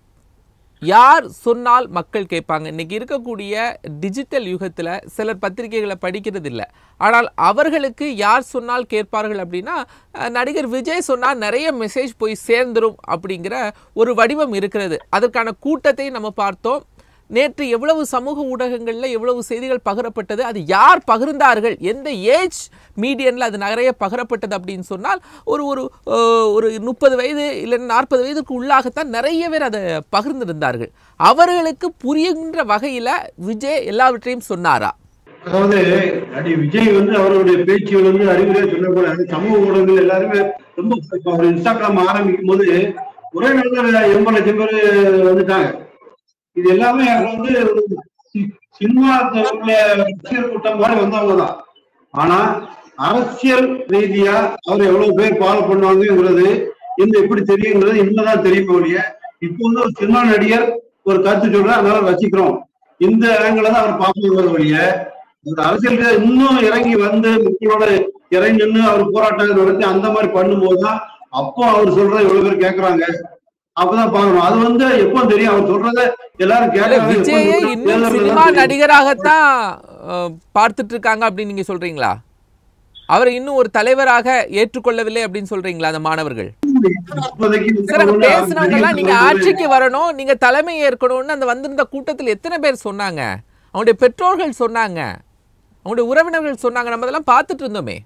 யார் சொன்னால் மக்கள் கேட்பாங்க இன்னைக்கு இருக்கக்கூடிய டிஜிட்டல் யுகத்தில் சிலர் பத்திரிகைகளை படிக்கிறது இல்லை ஆனால் அவர்களுக்கு யார் சொன்னால் கேட்பார்கள் அப்படின்னா அஹ், நடிகர் விஜய் சொன்னால் நிறைய மெசேஜ் போய் சேர்ந்துரும் அப்படிங்கிற ஒரு வடிவம் இருக்கிறது அதற்கான கூட்டத்தை நம்ம பார்த்தோம் நேற்று எவ்வளவு சமூக ஊடகங்களில் எவ்வளவு செய்திகள் பகிரப்பட்டது அது யார் பகிர்ந்தார்கள் எந்த ஏஜ் மீடியனில் அது நிறைய பகிரப்பட்டது அப்படின்னு சொன்னால் ஒரு ஒரு அஹ், ஒரு முப்பது வயது இல்லை நாற்பது வயதுக்கு உள்ளாகத்தான் நிறைய பேர் அதை பகிர்ந்திருந்தார்கள் அவர்களுக்கு புரியுகின்ற வகையில் விஜய் எல்லாவற்றையும் சொன்னாரா அதாவது அடி விஜய் வந்து அவருடைய பேச்சுகள் வந்து அறிவுரை சொல்லக்கூட சமூக ஊடகங்கள் எல்லாருமே ரொம்ப இப்ப அவர் இன்ஸ்டாகிராம் ஆரம்பிக்கும் போது ஒரே நாள்ல எண்பது லட்சம் பேர் வந்துட்டாங்க இது எல்லாமே அவர் வந்து ஒரு சி- சினிமா உள்ள ரசிகர் கூட்டம் மாதிரி வந்தவங்க தான் ஆனா அரசியல் ரீதியா அவர் எவ்வளவு பேர் ஃபாலோ பண்ணுவாங்கங்கிறது இந்த எப்படி தெரியுங்கிறது இன்னதான் தெரியும் ஒழிய இப்போ வந்து ஒரு சினிமா நடிகர் ஒரு கருத்து சொல்ற அதனால ரசிக்கிறோம் இந்த ஆங்கில தான் அவர் பார்ப்பாங்க ஒழிய ஒரு அரசியல் இன்னும் இறங்கி வந்து மக்களோட இறங்கி நின்று அவர் போராட்டம் நடத்தி அந்த மாதிரி பண்ணும்போது தான் அப்போ அவர் சொல்றத எவ்வளவு பேர் கேக்குறாங்க அப்பதான் பாக்கணும் அது வந்து எப்போ தெரியும் அவர் சொல்றத எல்லாரும் இல்ல, கேட்கறாங்க எப்போ விஜயை தெரியும்? இன்னும் தேர்தல்ல தான் சினிமா தெரியும். நடிகராகத்தான் அஹ், பார்த்துட்டு இருக்காங்க அப்படின்னு நீங்க சொல்றீங்களா அவரை இன்னும் ஒரு தலைவராக ஏற்றுக்கொள்ளவில்லை அப்படின்னு சொல்றீங்களா அந்த மாணவர்கள் இப்போதைக்கு சார் அங்க வந்து அவர் பேசுனவங்க எல்லாம் நீங்க பெரிய ஆட்சிக்கு வரணும் நீங்க தலைமை ஏற்கணும்னு அந்த வந்திருந்த கூட்டத்தில் எத்தனை பேர் சொன்னாங்க அவங்களுடைய பெற்றோர்கள் சொன்னாங்க அவங்களுடைய உறவினர்கள் சொன்னாங்க நம்ம அதெல்லாம் பார்த்துட்டு இருந்தோமே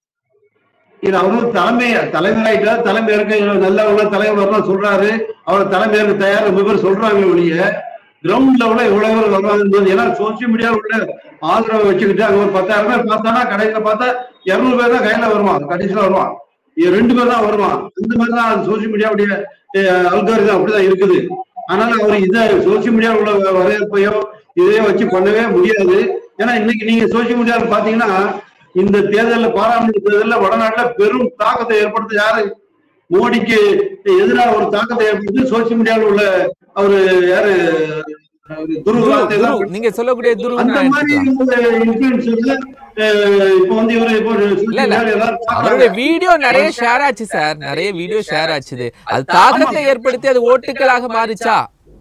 இது அவரும் தலைமை தலைவராயிட்டா தலைமை இருக்க நல்லவங்க தலைவர் வரலாம் சொல்றாரு அவர் தலைமை ஏற்க தயார் ரொம்ப பேர் சொல்றாங்க ஒழிய கிரவுண்ட் லெவல்ல எவ்வளவு பேர் வருவாங்க ஏன்னா சோசியல் மீடியா உள்ள ஆதரவை வச்சுக்கிட்டு அங்க ஒரு பத்தாயிரம் பேர் பார்த்தானா கடைசியில பார்த்தா இருநூறு பேர் தான் கையில வருவான் கடைசியில வருவான் இங்க ரெண்டு பேர் தான் வருவான் இந்த மாதிரி தான் சோசியல் மீடியாவுடைய அல்காரிதம் அப்படிதான் இருக்குது அதனால அவர் இதை சோசியல் மீடியா உள்ள வரவேற்பையோ இதையோ வச்சு பண்ணவே முடியாது ஏன்னா இன்னைக்கு நீங்க சோசியல் மீடியாவில் பாத்தீங்கன்னா இந்த தேர்தலில் பாராளுமன்ற தேர்தலில் வடநாட்டுல பெரும் தாக்கத்தை ஏற்படுத்த யாரு மோடிக்கு எதிராக ஒரு தாக்கத்தை ஏற்படுத்தி சோசியல் மீடியாவில் உள்ள அவரு யாரு அவரு துருவ துரு, வார்த்தை துரு, தான் நீங்க சொல்லக்கூடிய துருவ அந்த மாதிரி இன்ஃபுளுசர்ல இப்போ வந்து இவரு இப்போ இல்ல, இல்ல. அவருடைய வீடியோ நிறைய ஷேர் ஆச்சு சார் நிறைய வீடியோ ஷேர் ஆச்சுது அது தாக்கத்தை ஏற்படுத்தி அது ஓட்டுகளாக மாறிச்சா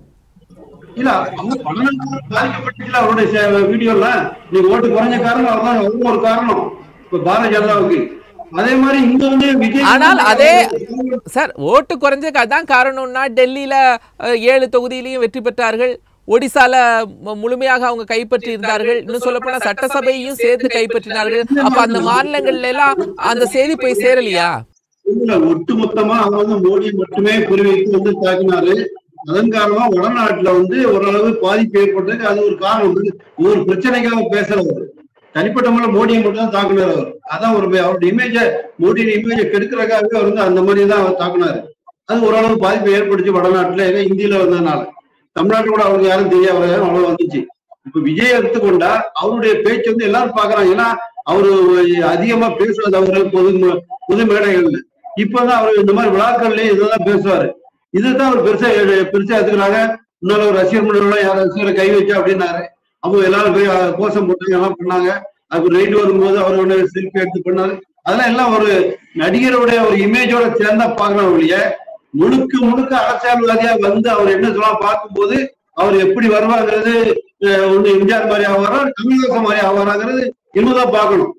இல்ல அவங்க பணம் பாதிக்கப்பட்டுச்சுல அவருடைய வீடியோல நீ ஓட்டு குறைஞ்ச காரணம் அவர்தான் அவரும் ஒரு காரணம் இப்ப பாரதிய ஜனதாவுக்கு அதே மாதிரி இங்க வந்து விஜய் ஆனால் அதே சார் ஓட்டு குறைஞ்சதுக்கு அதான் காரணம்னா டெல்லியில அஹ், ஏழு தொகுதியிலையும் வெற்றி பெற்றார்கள் ஒடிசால மு- முழுமையாக அவங்க கைப்பற்றி இருந்தார்கள் இன்னும் சொல்ல போனா சட்டசபையையும் சேர்த்து கைப்பற்றினார்கள் அப்ப அந்த மாநிலங்கள்ல எல்லாம் அந்த செய்தி போய் சேரலையா இல்ல ஒட்டுமொத்தமா அவங்க வந்து மோடி மட்டுமே குறிவைத்து வந்து தாக்கினாரு அதன் காரணமா வடநாட்டுல வந்து ஓரளவு பாதிப்பு ஏற்பட்டதுக்கு அது ஒரு காரணம் வந்து ஒரு பிரச்சனைக்காக பேசுறவர் தனிப்பட்ட முறையில் மோடியை மட்டும் தான் தாக்குனார் அவர் அதான் ஒரு அவருடைய இமேஜ மோடியோட இமேஜை கெடுக்கிறதுக்காகவே அவர் வந்து அந்த மாதிரி தான் அவர் தாக்குனாரு அது ஓரளவு பாதிப்பை ஏற்படுத்தி வடநாட்டுல ஏன்னா இந்தியில வந்ததுனால தமிழ்நாட்டுல கூட அவருக்கு யாரும் தெரியாத அவ்வளவு வந்துச்சு இப்ப விஜய் எடுத்துக்கொண்டா அவருடைய பேச்சு வந்து எல்லாரும் பாக்குறாங்க ஏன்னா அவரு அதிகமா பேசுறது அவரு பொது பொது மேடைகள்ல இப்பதான் அவர் இந்த மாதிரி விழாக்கள்லயே இதெல்லாம் பேசுவாரு இதுதான் அவர் பெருசா எடு- பெருசா எடுத்துக்கிறாங்க இன்னொரு ஒரு ரசிகர் மன்றம்லாம் யார் ரசிகரை கை வச்சா அப்படின்னாரு அவங்க எல்லாரும் போய் அஹ், கோஷம் போட்டாங்க எல்லாம் பண்ணாங்க அது ரைடு வரும்போது அவர் ஒண்ணு செல்ஃபி எடுத்து பண்ணாரு அதெல்லாம் எல்லாம் ஒரு நடிகருடைய ஒரு இமேஜோட சேர்ந்தா பாக்குறாங்க ஒழிய முழுக்க முழுக்க அரசியல்வாதியா வந்து அவர் என்ன சொல்ல பார்க்கும்போது அவர் எப்படி வருவாங்கிறது அஹ், ஒண்ணு எம்ஜிஆர் மாதிரி ஆவாரா கமலஹாசன் மாதிரி ஆவாராங்கிறது இன்னும் பார்க்கணும்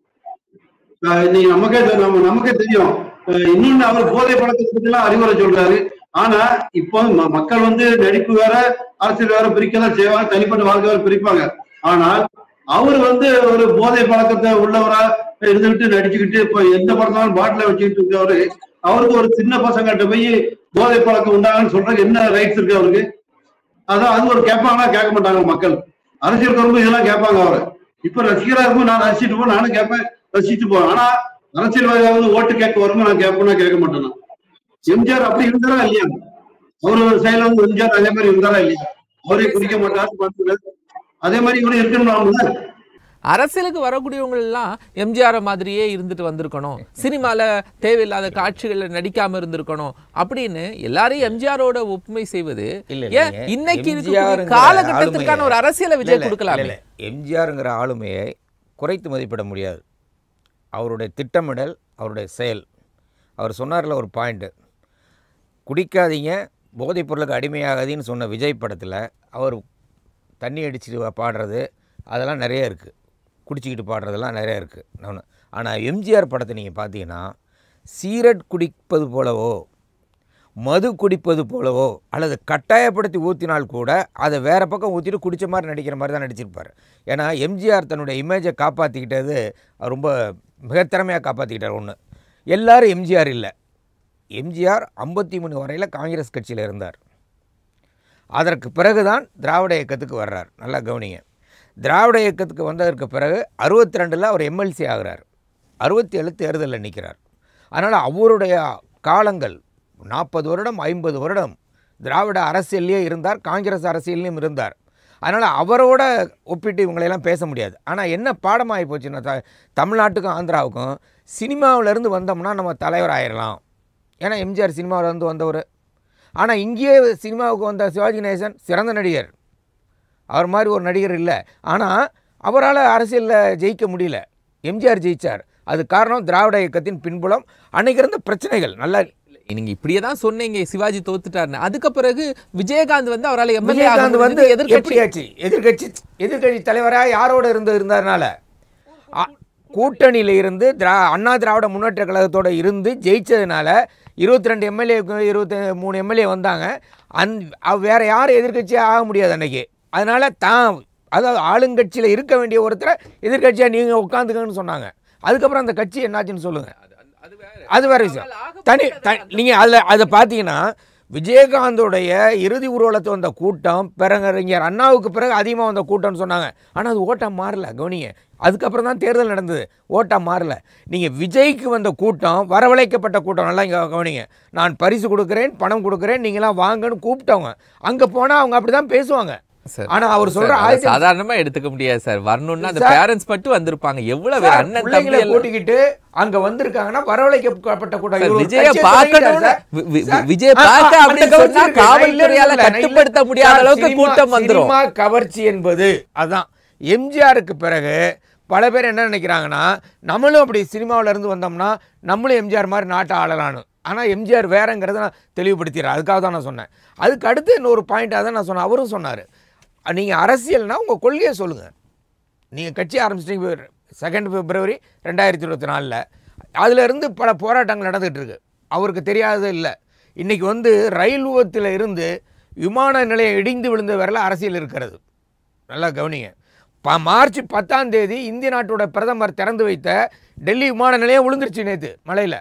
அஹ் இன்னைக்கு நமக்கே தெ- நம்ம நமக்கே தெரியும் அஹ் இன்னொன்னு அவர் போதை பழக்கத்தை பத்தி எல்லாம் அறிவுரை சொல்றாரு ஆனா இப்போ ம- மக்கள் வந்து நடிப்பு வேற அரசியல் வேற பிரிக்கதான் செய்வாங்க தனிப்பட்ட வாழ்க்கை வேற பிரிப்பாங்க ஆனால் அவர் வந்து ஒரு போதை பழக்கத்தை உள்ளவரா இருந்துகிட்டு நடிச்சுக்கிட்டு இப்ப எந்த படத்தாலும் பாட்டில வச்சுக்கிட்டு இருக்கவரு அவருக்கு ஒரு சின்ன பசங்கள்ட்ட போய் போதை பழக்கம் உண்டாங்கன்னு சொல்றதுக்கு என்ன ரைட்ஸ் இருக்கு அவருக்கு அதான் அது ஒரு கேட்பாங்களா கேட்க மாட்டாங்க மக்கள் அரசியல் வரும்போது இதெல்லாம் கேட்பாங்க அவரை இப்ப ரசிகரா இருக்கும் நான் ரசிச்சுட்டு போவேன் நானும் கேட்பேன் ரசிச்சுட்டு போவேன் ஆனா அரசியல்வாதியா வந்து ஓட்டு கேட்க வரும்போது நான் கேட்பேன்னா கேட்க மாட்டேன் நான். எம்ஜிஆர் அப்படி இருந்தாரா இல்லையா அவரு சைடுல வந்து எம்ஜிஆர் அதே மாதிரி இருந்தாரா இல்லையா அவரே குடிக்க மாட்டாரு பார்த்துக்கிறாரு. அதே மாதிரி இவரு இருக்கணும்ல அரசியலுக்கு வரக்கூடியவங்க எல்லாம் எம்ஜிஆர் மாதிரியே இருந்துட்டு வந்திருக்கணும் சினிமால தேவையில்லாத காட்சிகள்ல நடிக்காம இருந்திருக்கணும் அப்படின்னு எல்லாரையும் எம்ஜிஆரோட ஒப்புமை செய்வது இல்ல, ஏன் இல்லைங்க. இன்னைக்கு இருக்கக்கூடிய எம்ஜிஆருங்கிற காலகட்டத்திற்கான ஆளுமையை- ஒரு அரசியலை இல்ல, விஜய் இல்ல, கொடுக்கலாமே இல்ல, இல்ல. எம்ஜிஆருங்கிற ஆளுமையை குறைத்து மதிப்பிட முடியாது அவருடைய திட்டமிடல் அவருடைய செயல் அவர் சொன்னார்ல ஒரு பாயிண்ட்டு குடிக்காதீங்க போதைப் பொருளுக்கு அடிமையாகாதீன்னு சொன்ன விஜய் படத்தில் அவர் தண்ணி அடிச்சுட்டு பாடுறது அதெல்லாம் நிறைய இருக்குது குடிச்சிக்கிட்டு பாடுறதெல்லாம் நிறைய இருக்குது நான் ஆனால் எம்ஜிஆர் படத்தை நீங்கள் பார்த்தீங்கன்னா சீரட் குடிப்பது போலவோ மது குடிப்பது போலவோ அல்லது கட்டாயப்படுத்தி ஊற்றினால் கூட அதை வேறு பக்கம் ஊற்றிட்டு குடித்த மாதிரி நடிக்கிற மாதிரி தான் நடிச்சிருப்பார் ஏன்னா எம்ஜிஆர் தன்னுடைய இமேஜை காப்பாற்றிக்கிட்டது ரொம்ப மிகத்திறமையாக காப்பாற்றிக்கிட்டார் ஒன்று எல்லாரும் எம்ஜிஆர் இல்லை எம்ஜிஆர் ஐம்பத்தி மூணு வரையில் காங்கிரஸ் கட்சியில் இருந்தார் அதற்கு பிறகுதான் திராவிட இயக்கத்துக்கு வர்றார் நல்லா கவனிங்க திராவிட இயக்கத்துக்கு வந்ததற்கு பிறகு அறுபத்தி ரெண்டில் அவர் எம்எல்சி ஆகிறார் அறுபத்தி ஏழு தேர்தலில் நிற்கிறார் அதனால் அவருடைய காலங்கள் நாற்பது வருடம் ஐம்பது வருடம் திராவிட அரசியல்லையே இருந்தார் காங்கிரஸ் அரசியல்லையும் இருந்தார் அதனால் அவரோட ஒப்பிட்டு இவங்களையெல்லாம் பேச முடியாது ஆனால் என்ன பாடமாகி போச்சுன்னா த தமிழ்நாட்டுக்கும் ஆந்திராவுக்கும் சினிமாவிலேருந்து வந்தோம்னா நம்ம தலைவர் ஆயிடலாம் ஏன்னா எம்ஜிஆர் சினிமாவில் இருந்து வந்தவர் ஆனால் இங்கேயே சினிமாவுக்கு வந்த சிவாஜி கணேசன் சிறந்த நடிகர் அவர் மாதிரி ஒரு நடிகர் இல்லை ஆனால் அவரால் அரசியலில் ஜெயிக்க முடியல எம்ஜிஆர் ஜெயிச்சார் அது காரணம் திராவிட இயக்கத்தின் பின்புலம் அன்னைக்கு இருந்த பிரச்சனைகள் நல்லா நீங்க இப்படியே தான் சொன்னீங்க சிவாஜி தோத்துட்டாருன்னு அதுக்கு பிறகு விஜயகாந்த் வந்து அவரால் எம்எல்ஏ விஜயகாந்த் வந்து எதிர்கட்சி எப்படியாச்சு எதிர்கட்சி எதிர்கட்சி தலைவராக யாரோட இருந்து இருந்ததுனால அ- கூட்டணியில இருந்து திரா அண்ணா திராவிட முன்னேற்ற கழகத்தோட இருந்து ஜெயிச்சதுனால இருபத்தி ரெண்டு எம்எல்ஏ இருபத்தி மூணு எம்எல்ஏ வந்தாங்க அந் அவ் வேற யாரும் எதிர்க்கட்சியாக ஆக முடியாது அன்னைக்கு அதனால தான் அதாவது ஆளுங்கட்சியில் இருக்க வேண்டிய ஒருத்தரை எதிர்க்கட்சியாக நீங்கள் உட்காந்துக்கன்னு சொன்னாங்க அதுக்கப்புறம் அந்த கட்சி என்னாச்சுன்னு சொல்லுங்கள் அது வேற விஷயம் தனி த நீங்கள் அதில் அதை பார்த்தீங்கன்னா விஜயகாந்தோடைய இறுதி ஊர்வலத்தை வந்த கூட்டம் பெருங்கறிஞர் அண்ணாவுக்கு பிறகு அதிகமாக வந்த கூட்டம்னு சொன்னாங்க ஆனால் அது ஓட்டாக மாறல கவனிங்க அதுக்கப்புறம் தான் தேர்தல் நடந்தது ஓட்டாக மாறல நீங்கள் விஜய்க்கு வந்த கூட்டம் வரவழைக்கப்பட்ட கூட்டம் நல்லா இங்கே கவனிங்க நான் பரிசு கொடுக்குறேன் பணம் கொடுக்குறேன் நீங்களாம் வாங்கன்னு கூப்பிட்டவங்க அங்கே போனால் அவங்க அப்படி தான் பேசுவாங்க சார் ஆனால் அவர் சொல்கிற சார், அதை ஆயிரத்தி சாதாரணமா எடுத்துக்க முடியாது சார் வரணும்னா அந்த சார். பேரண்ட்ஸ் மட்டும் வந்திருப்பாங்க எவ்வளவு சார், அண்ணன் பிள்ளைங்களை தம்பி எல்லாம் கூட்டிக்கிட்டு அங்க வந்திருக்காங்கன்னா வரவழைக்கப்பட்ட கூட்டம் சார், இவர் ஒரு விஜய கட்சியை பார்க்கணும்னு தொடங்கிட்டார் சார். வி- வி- சார், விஜய ஆ, ஆ, பார்க்க ஆ, அப்படின்னு அந்த சொன்னா கவர்ச்சி இருக்கு. நான் காவல்துறையால இல்லைன்னு சொல்லல. கட்டுப்படுத்த நான் முடியாத இல்ல. அளவுக்கு சினிமா- கூட்டம் வந்துரும். சினிமா கவர்ச்சி என்பது அதான் எம்ஜிஆருக்கு பிறகு பல பேர் என்ன நினைக்கிறாங்கன்னா நம்மளும் அப்படி சினிமாவுல இருந்து வந்தோம்னா நம்மளும் எம்ஜிஆர் மாதிரி நாட்டை ஆளலான்னு ஆனால் எம்ஜிஆர் வேறங்கிறத நான் தெளிவுபடுத்திடுறேன் அதுக்காக தான் நான் சொன்னேன் அதுக்கு அடுத்து இன்னொரு பாயிண்டாக தான் நான் சொன்னேன் அவரும் சொன்னார் நீங்கள் அரசியல்னா உங்கள் கொள்கையை சொல்லுங்கள் நீங்கள் கட்சி ஆரம்பிச்சிட்டீங்க செகண்ட் பிப்ரவரி ரெண்டாயிரத்தி இருபத்தி நாலில் அதிலிருந்து பல போராட்டங்கள் நடந்துகிட்டு இருக்கு அவருக்கு தெரியாதது இல்லை இன்றைக்கி வந்து ரயில் விபத்தில் இருந்து விமான நிலையம் இடிந்து விழுந்த வரையில் அரசியல் இருக்கிறது நல்லா கவனிங்க ப மார்ச் பத்தாம் தேதி இந்திய நாட்டோட பிரதமர் திறந்து வைத்த டெல்லி விமான நிலையம் விழுந்துருச்சு நேற்று மலையில்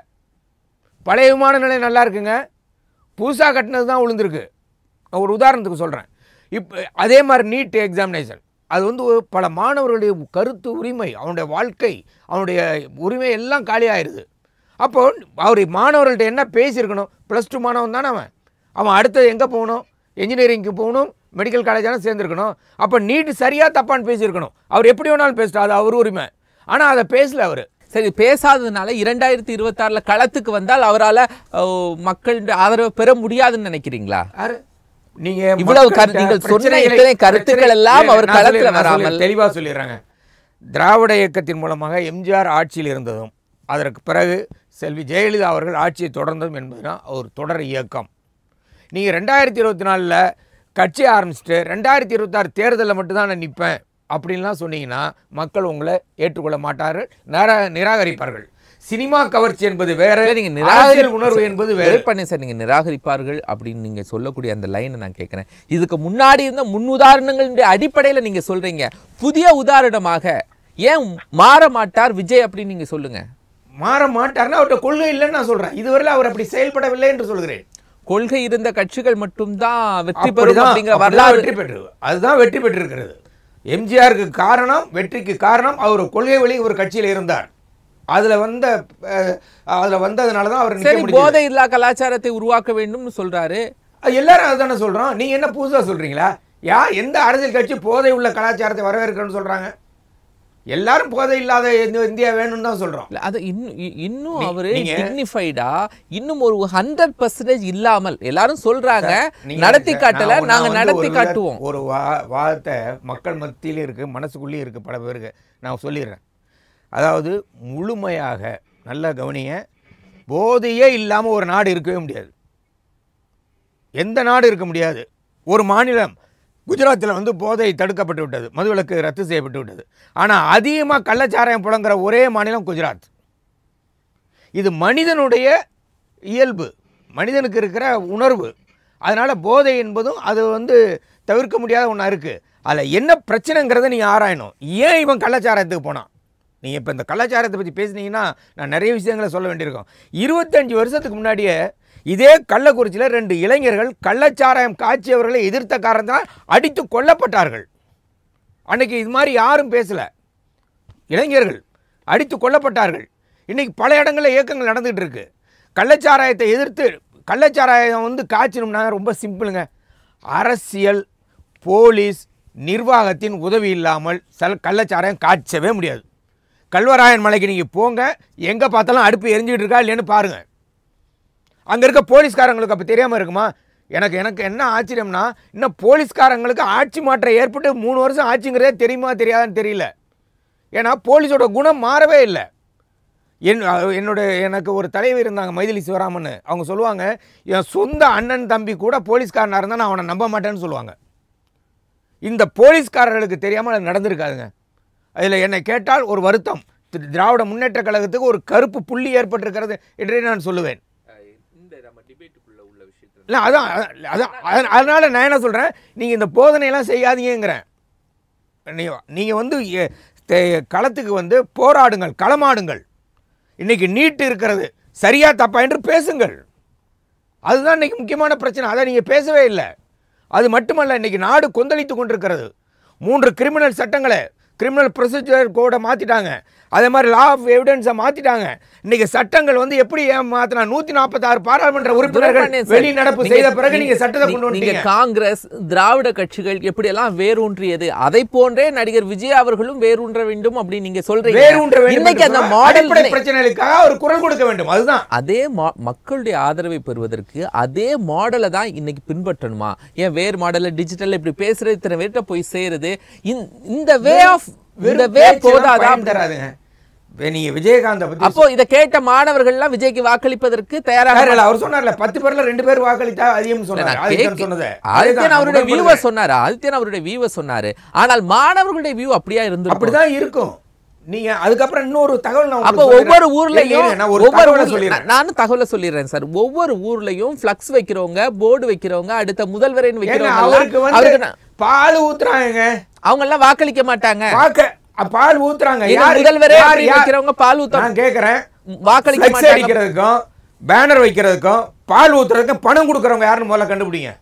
பழைய விமான நிலையம் நல்லா இருக்குங்க புதுசாக கட்டினது தான் விழுந்திருக்கு நான் ஒரு உதாரணத்துக்கு சொல்கிறேன் இப்போ அதே மாதிரி நீட் எக்ஸாமினேஷன் அது வந்து ஒரு பல மாணவர்களுடைய கருத்து உரிமை அவனுடைய வாழ்க்கை அவனுடைய உரிமை எல்லாம் காலியாயிருது அப்போ அவர் மாணவர்கள்ட்ட என்ன பேசியிருக்கணும் ப்ளஸ் டூ மாணவன் தானே அவன் அவன் அடுத்தது எங்கே போகணும் என்ஜினியரிங்க்கு போகணும் மெடிக்கல் காலேஜான சேர்ந்துருக்கணும் அப்போ நீட் சரியாக தப்பான்னு பேசியிருக்கணும் அவர் எப்படி வேணாலும் பேசிட்டா அது அவர் உரிமை ஆனால் அதை பேசல அவர் சரி பேசாததுனால இரண்டாயிரத்தி இருபத்தாறுல களத்துக்கு வந்தால் அவரால அஹ், மக்களுடைய ஆதரவை பெற முடியாதுன்னு நினைக்கிறீங்களா யாரு நீங்க இவ்வளவு மக்கள்கிட்ட கரு- நீங்கள் சொன்ன பிரச்சனைகளை- இத்தனை கருத்துக்கள் பிரச்சனை- எல்லாம் இல்ல, அவர் நான் களத்துல சொல்லிடுறேன், நான் வராமல் சொல்லிடுறேன், தெளிவா சொல்லிடுறாங்க திராவிட இயக்கத்தின் மூலமாக எம்ஜிஆர் ஆட்சியில் இருந்ததும் அதற்கு பிறகு செல்வி ஜெயலலிதா அவர்கள் ஆட்சியை தொடர்ந்ததும் என்பதுதான் ஒரு தொடர் இயக்கம் நீங்கள் ரெண்டாயிரத்தி இருபத்தி நாலில் கட்சி ஆரம்பிச்சுட்டு ரெண்டாயிரத்தி இருபத்தாறு தேர்தலில் மட்டும்தான் நான் நிற்பேன் அப்படின்லாம் சொன்னீங்கன்னா மக்கள் உங்களை ஏற்றுக்கொள்ள மாட்டார்கள் நிரா நிராகரிப்பார்கள் சினிமா கவர்ச்சி என்பது வேற இல்ல, நீங்க அரசியல் நிராகரி உணர்வு என்பது வேறு வெயிட் பண்ணி சார் நீங்க நிராகரிப்பார்கள் அப்படின்னு நீங்க சொல்லக்கூடிய அந்த லைனை நான் கேட்கிறேன் இதுக்கு முன்னாடி இருந்த முன் உதாரணங்களுடைய அடிப்படையில நீங்க சொல்றீங்க புதிய உதாரணமாக ஏன் மாற மாட்டார் விஜய் அப்படின்னு நீங்க சொல்லுங்க மாற மாட்டார்னா அவர்கிட்ட கொள்கை இல்லைன்னு நான் சொல்றேன் இதுவரையில் அவர் அப்படி செயல்படவில்லை என்று சொல்கிறேன் கொள்கை இருந்த கட்சிகள் மட்டும்தான் வெற்றி பெறும் அப்படிதான் அப்படிங்கிற அப்படிதான் வரலாறு வெற்றி பெற்று அதுதான் வெற்றி பெற்றிருக்கிறது எம்ஜிஆருக்கு காரணம் வெற்றிக்கு காரணம் அவர் கொள்கை வழி ஒரு கட்சியில் இருந்தார் அதுல வந்த அஹ், அதுல வந்ததுனால தான் அவர் நிக்க சரி முடிஞ்சது. போதை இல்லா கலாச்சாரத்தை உருவாக்க வேண்டும்னு சொல்றாரு அது எல்லாரும் அதுதானே சொல்றோம் நீங்க என்ன புதுசா சொல்றீங்களா யா எந்த அரசியல் கட்சி போதை உள்ள கலாச்சாரத்தை வரவேற்கிறேன்னு சொல்றாங்க எல்லாரும் போதை இல்லாத இந்த இந்தியா வேணும்னு தான் சொல்றோம் இல்ல, அது இன்னும் இ- இன்னும் நீ- அவரு நீங்க- டிக்னிஃபைடா இன்னும் ஒரு ஹண்ட்ரட் பர்சன்டேஜ் இல்லாமல் எல்லாரும் சொல்றாங்க நீங்க- நடத்தி நான் காட்டல நான் நாங்க வந்து நடத்தி ஒரு காட்டுவோம் ஒரு வா வார்த்தை மக்கள் மத்தியிலும் இருக்கு மனசுக்குள்ளேயும் இருக்கு பல பேருக்கு நான் சொல்லிடுறேன் அதாவது முழுமையாக நல்லா கவனிங்க போதையே இல்லாமல் ஒரு நாடு இருக்கவே முடியாது எந்த நாடு இருக்க முடியாது ஒரு மாநிலம் குஜராத்தில் வந்து போதை தடுக்கப்பட்டு விட்டது மதுவிலக்கு ரத்து செய்யப்பட்டு விட்டது ஆனால் அதிகமாக கள்ளச்சாராயம் புழங்குற ஒரே மாநிலம் குஜராத் இது மனிதனுடைய இயல்பு மனிதனுக்கு இருக்கிற உணர்வு அதனால் போதை என்பதும் அது வந்து தவிர்க்க முடியாத ஒன்றா இருக்குது அதில் என்ன பிரச்சனைங்கிறத நீங்கள் ஆராயணும் ஏன் இவன் கள்ளச்சாராயத்துக்கு போனான் நீங்கள் இப்போ இந்த கள்ளச்சாரத்தை பற்றி பேசுனீங்கன்னா நான் நிறைய விஷயங்களை சொல்ல வேண்டியிருக்கும் இருபத்தஞ்சி வருஷத்துக்கு முன்னாடியே இதே கள்ளக்குறிச்சியில் ரெண்டு இளைஞர்கள் கள்ளச்சாராயம் காய்ச்சியவர்களை எதிர்த்த காரணத்தினால் அடித்து கொல்லப்பட்டார்கள் அன்னைக்கு இது மாதிரி யாரும் பேசலை இளைஞர்கள் அடித்து கொல்லப்பட்டார்கள் இன்னைக்கு பல இடங்களில் இயக்கங்கள் நடந்துகிட்டு இருக்கு கள்ளச்சாராயத்தை எதிர்த்து கள்ளச்சாராயம் வந்து காய்ச்சணும்னா ரொம்ப சிம்பிளுங்க அரசியல் போலீஸ் நிர்வாகத்தின் உதவி இல்லாமல் சில கள்ளச்சாராயம் காய்ச்சவே முடியாது கல்வராயன் மலைக்கு நீங்கள் போங்க எங்கே பார்த்தாலும் அடுப்பு எரிஞ்சிட்டு இருக்கா இல்லைன்னு பாருங்கள் அங்கே இருக்க போலீஸ்காரங்களுக்கு அப்போ தெரியாமல் இருக்குமா எனக்கு எனக்கு என்ன ஆச்சரியம்னா இன்னும் போலீஸ்காரங்களுக்கு ஆட்சி மாற்றம் ஏற்பட்டு மூணு வருஷம் ஆட்சிங்கிறதே தெரியுமா தெரியாதான்னு தெரியல ஏன்னா போலீஸோட குணம் மாறவே இல்லை என் அஹ் என்னோட எனக்கு ஒரு தலைவர் இருந்தாங்க மைதிலி சிவராமன் அவங்க சொல்லுவாங்க என் சொந்த அண்ணன் தம்பி கூட போலீஸ்காரனாக இருந்தால் நான் அவனை நம்ப மாட்டேன்னு சொல்லுவாங்க இந்த போலீஸ்காரர்களுக்கு தெரியாமல் அது நடந்திருக்காதுங்க அதில் என்னை கேட்டால் ஒரு வருத்தம் திரு திராவிட முன்னேற்ற கழகத்துக்கு ஒரு கருப்பு புள்ளி ஏற்பட்டிருக்கிறது என்றே நான் சொல்லுவேன் இல்லை அதான் அதான் அதான் அதனால நான் என்ன சொல்கிறேன் நீங்கள் இந்த போதனையெல்லாம் செய்யாதீங்கிறேன் நீங்கள் நீங்கள் வந்து எ- தே- களத்துக்கு வந்து போராடுங்கள் களமாடுங்கள் இன்னைக்கு நீட்டு இருக்கிறது சரியா தப்பா என்று பேசுங்கள் அதுதான் இன்னைக்கு முக்கியமான பிரச்சனை அதை நீங்கள் பேசவே இல்லை அது மட்டுமல்ல இன்னைக்கு நாடு கொந்தளித்து கொண்டிருக்கிறது மூன்று கிரிமினல் சட்டங்களை கிரிமினல் ப்ரொசீஜர் கோடை மாற்றிட்டாங்க அதே மாதிரி லா ஆஃப் எவிடன்ஸை மாற்றிட்டாங்க இன்னைக்கு சட்டங்கள் வந்து எப்படி ஏன் மாற்றினா நூற்றி நாற்பத்தாறு பாராளுமன்ற உறுப்பினர்கள் துரைக்கண்ணன் சார், வெளிநடப்பு நீங்க- செய்த பிறகு நீங்கள் சட்டத்தை நீ- கொண்டு நீங்க வந்தீங்க காங்கிரஸ் திராவிட கட்சிகள் எப்படியெல்லாம் வேரூன்றியது அதை போன்றே நடிகர் விஜய் அவர்களும் வேரூன்ற வேண்டும் அப்படின்னு நீங்க சொல்றீங்க வேரூன்ற வேண்டும் இன்னைக்கு என்று அந்த சொன்னால் அடிப்படை மாடல் பிரச்சனைகளுக்காக ஒரு குரல் கொடுக்க வேண்டும் அதுதான் அதே மா- மக்களுடைய ஆதரவை பெறுவதற்கு அதே மாடலை தான் இன்னைக்கு பின்பற்றணுமா ஏன் வேறு மாடல்ல டிஜிட்டல் இப்படி பேசுறது இத்தனை பேர்கிட்ட போய் சேருது இந்த- இந்த வே ஆஃப் இந்த வெறும் வே பேச்செல்லாம் போதாதா பயன் தராதுங்க இப்ப நீங்க விஜயகாந்த பத்தி அப்போ இத கேட்ட மாணவர்கள் எல்லாம் விஜய்க்கு வாக்களிப்பதற்கு தயாராக சொன்னார்ல, அவர் சொன்னார்ல பத்து பேர்ல ரெண்டு பேர் வாக்களித்தா அதிகம் சொன்னார் நான் ஆதித்யன் கேட்க- சொன்னது ஆதித்யன் அவருடைய வியூவ வியூவர் சொன்னாரு ஆதித்யன் அவருடைய வியூவ சொன்னாரு ஆனால் மாணவர்களுடைய வியூ அப்படியா இருந்து அப்படிதான் இருக்கும் நீங்க அதுக்கப்புறம் இன்னொரு தகவல் நான் அப்போ உங்களுக்கு ஒவ்வொரு சொல்லிடுறேன். ஊர்லயும் இருங்க, நான் ஒரு ஒவ்வொரு தகவலை ஊர்ல- சொல்லிடுறேன் நானும் தகவலை சொல்லிடுறேன் சார் ஒவ்வொரு ஊர்லயும் ஃபிளக்ஸ் வைக்கிறவங்க போர்டு வைக்கிறவங்க அடுத்த முதல்வரின் ஏங்க, வைக்கிறவங்க அவருக்கு எல்லாம் வந்து அவருக்கு நான்- பால் ஊத்துறாங்க அவங்க எல்லாம் வாக்களிக்க மாட்டாங்க வாக்க அ, பால் ஊத்துறாங்க இது யாரு- முதல்வரே யார் அப்படின்னு யார் வைக்கிறவங்க பால் ஊத்த நான் கேக்குறேன் வாக்களிக்க ஃபிளக்ஸ் மாட்டாங்க அடிக்கிறதுக்கும் பேனர் வைக்கிறதுக்கும் பால் ஊத்துறதுக்கும் பணம் கொடுக்கறவங்க யாருன்னு முதல்ல கண்டுபிடிங்க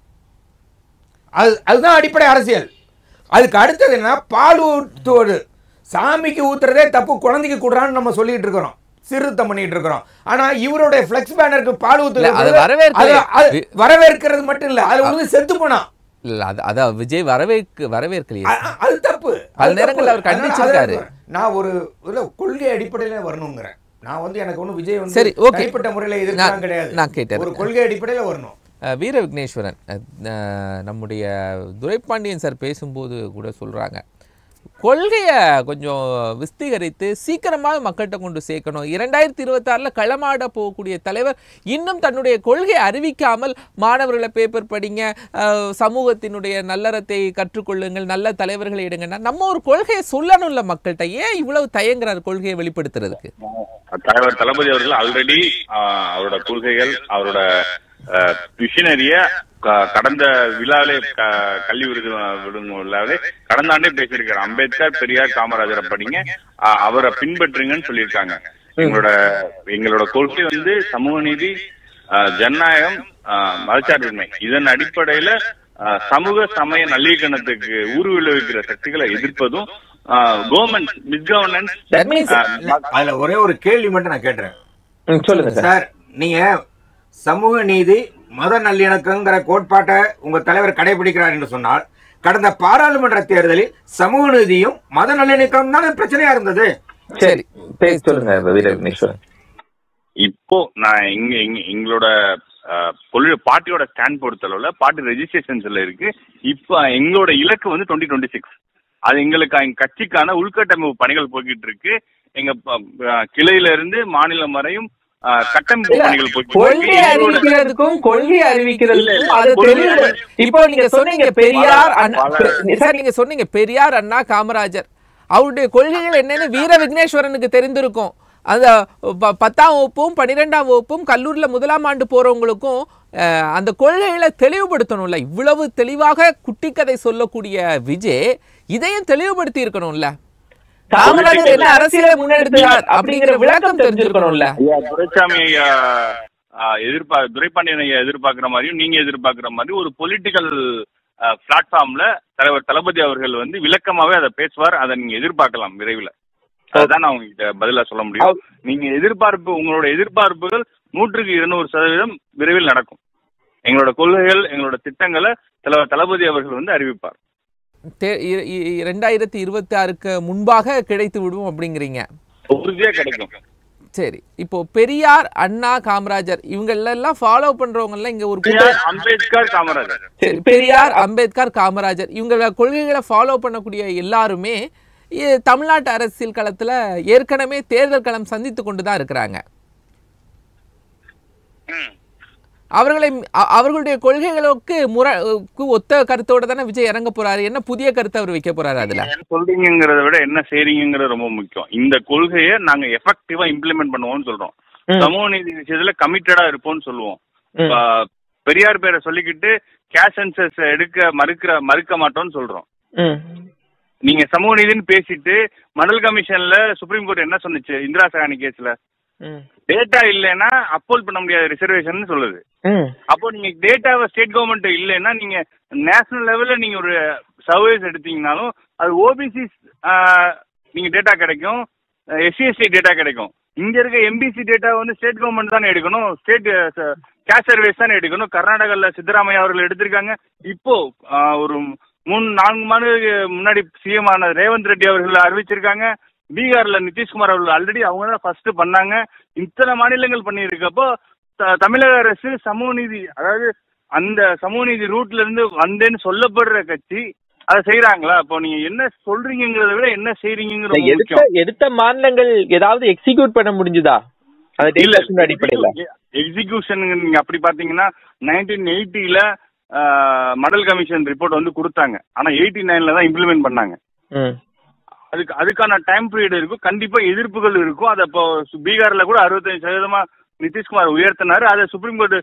அது அதுதான் அடிப்படை அரசியல் அதுக்கு அடுத்தது என்ன பால் ஊத்துவது சாமிக்கு ஊத்துறதே தப்பு குழந்தைக்கு கொடுறான்னு நம்ம சொல்லிட்டு இருக்கிறோம் சிறுத்தம் பண்ணிட்டு இருக்கிறோம் ஆனா இவருடைய ஃபிளெக்ஸ் பேனருக்கு பால் இல்ல, அது ஊத்துறது வரவேற்கலை. அது- அது வரவேற்கிறது மட்டும் இல்ல அது வந்து செத்து போனா இல்ல அது அதான் விஜய் வரவேற்க வரவேற்கலையே அ- அ- அது தப்பு பல அது நேரங்கள்ல அவர் தப்பு. அதனால கண்டிச்சிருக்காரு. அதான் நான் ஒரு இல்ல கொள்கை அடிப்படையில வரணுங்கிறேன் நான் வந்து எனக்கு ஒன்றும் விஜய் வந்து சரி, okay. தனிப்பட்ட முறையில் நான்- எதிர்க்கலாம் கிடையாது நான் கேட்டேன். ஒரு கொள்கை அடிப்படையில வரணும் அஹ், வீர விக்னேஸ்வரன் அஹ், அஹ், நம்முடைய துரைப்பாண்டியன் சார் பேசும்போது கூட சொல்றாங்க கொள்கையை கொஞ்சம் விஸ்தீகரித்து சீக்கிரமாக மக்கள்கிட்ட கொண்டு சேர்க்கணும் இரண்டாயிரத்தி இருபத்தாறில் களமாட போகக்கூடிய தலைவர் இன்னும் தன்னுடைய கொள்கையை அறிவிக்காமல் மாணவர்களை பேப்பர் படிங்க அஹ், சமூகத்தினுடைய நல்லறத்தை கற்றுக்கொள்ளுங்கள் நல்ல தலைவர்களை எடுங்கன்னா நம்ம ஒரு கொள்கையை சொல்லணும்ல மக்கள்கிட்ட ஏன் இவ்வளவு தயங்குறார் கொள்கையை வெளிப்படுத்துறதுக்கு தலைவர் தளபதி அவர்கள் ஆல்ரெடி அவரோட கொள்கைகள் அவரோட விஷனரிய கடந்த விழாவிலே க- கல்வி விருது விடும் விழாவிலே கடந்த ஆண்டே பேசியிருக்காரு அம்பேத்கர் பெரியார் காமராஜரை படிங்க ஆஹ் அவரை பின்பற்றுங்கன்னு சொல்லியிருக்காங்க எங்களோட எங்களோட கொள்கை வந்து சமூக நீதி ஆஹ் ஜனநாயகம் ஆஹ் மதச்சார்பின்மை இதன் அடிப்படையில ஆஹ் சமூக சமய நல்லிக்கணத்துக்கு ஊறு விளைவிக்கிற சக்திகளை எதிர்ப்பதும் கவர்மெண்ட் மிஸ்கவர்னன்ஸ் That means- அதுல ஒரே ஒரு கேள்வி மட்டும் நான் கேட்டுறேன் ம், சொல்லுங்க சார் சார் நீங்க சமூக நீதி மத நல்லிணக்கங்கிற கோட்பாட்டை உங்க தலைவர் கடைபிடிக்கிறார் என்று சொன்னால் கடந்த பாராளுமன்ற தேர்தலில் சமூக நீதியும் மத நல்லிணக்கம் தானே பிரச்சனையா இருந்தது சரி பேச சொல்லுங்க வீர விக்னேஸ்வரன் இப்போ நான் எங்க எங்க எங்களோட பொலி பார்ட்டியோட ஸ்டாண்ட் பொறுத்தளவுல பார்ட்டி ரெஜிஸ்ட்ரேஷன்ஸ்ல இருக்கு இப்போ எங்களோட இலக்கு வந்து டுவெண்ட்டி டுவெண்ட்டி சிக்ஸ் அது எங்களுக்கு எங்க கட்சிக்கான உள்கட்டமைப்பு பணிகள் போய்கிட்டு இருக்கு எங்க ப- அஹ், கிளையில இருந்து மாநிலம் வரையும் அஹ், கட்டமைப்பு பணிகள் போய்கிட்டு கொள்கை இருக்கு எங்களோட- அறிவிக்கிறதுக்கும் கொள்கை அறிவிக்கிறதுக்கும் அது கொள்கை தெளிவு அறிவி- இப்போ நீங்க சொன்னீங்க பெரியார் அண்ணா பல- சார் நீங்க சொன்னீங்க பெரியார் அண்ணா காமராஜர் அவருடைய கொள்கைகள் என்னன்னு வீர விக்னேஸ்வரனுக்கு தெரிந்திருக்கும் அந்த ப- பத்தாம் வகுப்பும் பன்னிரெண்டாம் வகுப்பும் கல்லூரியில முதலாம் ஆண்டு போறவங்களுக்கும் அஹ், அந்த கொள்கைகளை தெளிவுபடுத்தணும்ல இவ்வளவு தெளிவாக குட்டி கதை சொல்லக்கூடிய விஜய் இதையும் தெளிவுபடுத்தி இருக்கணும்ல காமராஜர் என்ன அரசியலை முன்னெடுத்தார் அப்படிங்கிற விளக்கம் தெரிஞ்சிருக்கணும்ல ஐயா துரைசாமி ஐயா ஆஹ், எதிர்பா துரைப்பாண்டியன் ஐயா எதிர்பார்க்கிற மாதிரியும் நீங்க எதிர்பார்க்கிற மாதிரி ஒரு பொலிட்டிக்கல் பிளாட்ஃபார்ம்ல தலைவர் தளபதி அவர்கள் வந்து விளக்கமாவே அதை பேசுவார் அதை நீங்க எதிர்பார்க்கலாம் விரைவில் அதுதான் நான் உங்ககிட்ட பதிலா சொல்ல முடியும் நீங்க எதிர்பார்ப்பு உங்களோட எதிர்பார்ப்புகள் நூற்றுக்கு இருநூறு சதவீதம் விரைவில் நடக்கும் எங்களோட கொள்கைகள் எங்களோட திட்டங்களை தலைவர் தளபதி அவர்கள் வந்து அறிவிப்பார் தே- இ- இ- ரெண்டாயிரத்தி இருபத்தி ஆறுக்கு முன்பாக கிடைத்து விடும் அப்படிங்கிறீங்க உறுதியா கிடைக்கும் சரி இப்போ பெரியார் அண்ணா காமராஜர் இவங்க எல்லாம் ஃபாலோ பண்றவங்க எல்லாம் இங்க ஒரு கூட்டம் பெரியார், அம்பேத்கர் காமராஜர் சரி, பெரியார் அம்பேத்கர் காமராஜர் இவங்க கொள்கைகளை ஃபாலோ பண்ணக்கூடிய எல்லாருமே இ- தமிழ்நாட்டு அரசியல் களத்துல ஏற்கனவே தேர்தல் களம் சந்தித்து கொண்டு தான் இருக்கிறாங்க ம். அவர்களை அ- அவர்களுடைய கொள்கைகளுக்கு முற க்கு ஒத்த கருத்தோட தானே விஜய் இறங்க போறாரு என்ன புதிய கருத்தை அவர் வைக்க போறாரு அதுல என்ன சொல்றீங்கிறத விட என்ன செய்றீங்கிறது ரொம்ப முக்கியம் இந்த கொள்கையை நாங்க எஃபெக்டிவா இம்ப்ளிமெண்ட் பண்ணுவோம்னு சொல்றோம் ம். சமூக நீதி விஷயத்துல கமிட்டடா இருப்போம்னு சொல்லுவோம் ம். ஆ, பெரியார் பேரை சொல்லிக்கிட்டு கேஷ் சென்சஸ் எடுக்க மறுக்கிற மறுக்க மாட்டோம்னு சொல்றோம் ம். நீங்க சமூக நீதின்னு பேசிட்டு மணல் கமிஷன்ல சுப்ரீம் கோர்ட் என்ன சொன்னுச்சு இந்திரா சகானி கேஸ்ல ம். டேட்டா இல்லைன்னா அப்போல் பண்ண முடியாத ரிசர்வேஷன் சொல்லுது ம் அப்போ நீங்க டேட்டாவை ஸ்டேட் கவர்மெண்ட் இல்லைன்னா நீங்க நேஷனல் லெவல்ல நீங்க ஒரு சர்வேஸ் எடுத்தீங்கனாலும் அது ஓபிசி நீங்க டேட்டா கிடைக்கும் எஸ்சிஎஸ்டி டேட்டா கிடைக்கும் இங்க இருக்க எம்பிசி டேட்டா வந்து ஸ்டேட் கவர்மெண்ட் தானே எடுக்கணும் ஸ்டேட் கேஷ் சர்வேஸ் தானே எடுக்கணும் கர்நாடகால சித்தராமையா அவர்கள் எடுத்திருக்காங்க இப்போ ஆஹ், ஒரு மூணு நான்கு மாதங்களுக்கு முன்னாடி சிஎம் ஆன ரேவந்த் ரெட்டி அவர்கள் அறிவிச்சிருக்காங்க பீகார்ல நிதிஷ்குமார் அவர்கள் ஆல்ரெடி அவங்க தான் ஃபர்ஸ்ட் பண்ணாங்க இத்தனை மாநிலங்கள் பண்ணியிருக்கப்போ த- தமிழக அரசு சமூக நீதி அதாவது அந்த சமூக நீதி ரூட்ல இருந்து வந்தேன்னு சொல்லப்படுற கட்சி அதை செய்யறாங்களா இப்போ நீங்க என்ன சொல்றீங்கிறத விட என்ன செய்றீங்கிறது ரொம்ப எடுத்த முக்கியம் எடுத்த மாநிலங்கள் ஏதாவது எக்ஸிக்யூட் பண்ண முடிஞ்சுதா அந்த இல்ல டேட்டாஸ் அடிப்படையில எக்ஸிகியூஷன் நீங்க அப்படி பாத்தீங்கன்னா நைன்டீன் எயிட்டில மடல் கமிஷன் ரிப்போர்ட் வந்து கொடுத்தாங்க ஆனா எயிட்டி நைன்ல தான் இம்ப்ளிமெண்ட் பண்ணாங்க ம் அதுக்கு அதுக்கான டைம் பீரியட் இருக்கும் கண்டிப்பா எதிர்ப்புகள் இருக்கும் அதை இப்போ சு- பீகார்ல கூட அறுபத்தஞ்சு சதவீதமா நிதிஷ்குமார் உயர்த்தினாரு அதை சுப்ரீம் கோர்ட்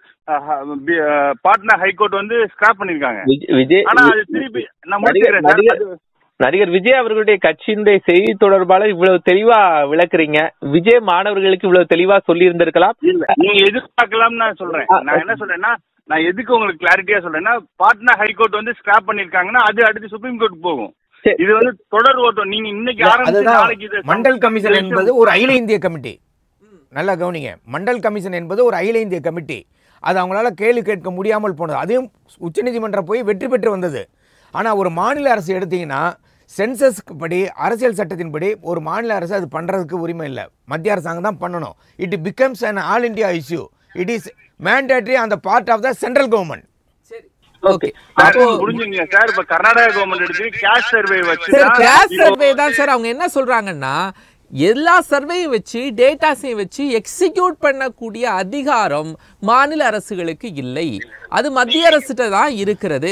பாட்னா ஹைகோர்ட் வந்து ஸ்கிராப் பண்ணிருக்காங்க விஜய் விஜய் ஆனா அது திருப்பி நான் நடிகர் முடிச்சுக்கிறேன் சார். நடிகர் அது- நடிகர் விஜய் அவர்களுடைய கட்சியினுடைய செய்தி தொடர்பாளர் இவ்வளவு தெளிவா விளக்குறீங்க விஜய் மாணவர்களுக்கு இவ்வளவு தெளிவா சொல்லி இருந்திருக்கலாம் இல்ல நீங்க எதிர்பார்க்கலாம்னு நான் சொல்றேன் ஆ, நான் என்ன சொல்றேன்னா நான் எதுக்கு உங்களுக்கு கிளாரிட்டியா சொல்றேன்னா பாட்னா ஹைகோர்ட் வந்து ஸ்கிராப் பண்ணிருக்காங்கன்னா அது அடுத்து சுப்ரீம் கோர்ட் போகும் சரி. இது வந்து தொடர் ஓட்டம் நீங்க இன்னைக்கு ஆரம்பிச்சு அதுதான் நாளைக்கு இது மண்டல் கமிஷன் இது என்பது ஒரு அகில இந்திய கமிட்டி நல்லா கவனிங்க மண்டல் கமிஷன் என்பது ஒரு அகில இந்திய கமிட்டி அது அவங்களால கேள்வி கேட்க முடியாமல் போனது அதையும் உச்சநீதிமன்றம் போய் வெற்றி பெற்று வந்தது ஆனால் ஒரு மாநில அரசு எடுத்தீங்கன்னா சென்சஸ்க்கு படி அரசியல் சட்டத்தின்படி ஒரு மாநில அரசு அது பண்ணுறதுக்கு உரிமை இல்லை மத்திய அரசாங்கம் தான் பண்ணணும் it becomes an all India issue it is mandatory அந்த part of the central government okay sir, அப்போ புரிஞ்சுங்க சார் இப்ப கர்நாடகா கவர்மெண்ட் எடுத்து கேஷ் சர்வே வச்சு சார் தான் கிளாஸ் இப்போ- சர்வே தான் சார் அவங்க என்ன சொல்றாங்கன்னா எல்லா சர்வேயும் வச்சு டேட்டாஸையும் வச்சு எக்ஸிக்யூட் பண்ணக்கூடிய அதிகாரம் மாநில அரசுகளுக்கு இல்லை அது மத்திய அரசுகிட்ட தான் இருக்கிறது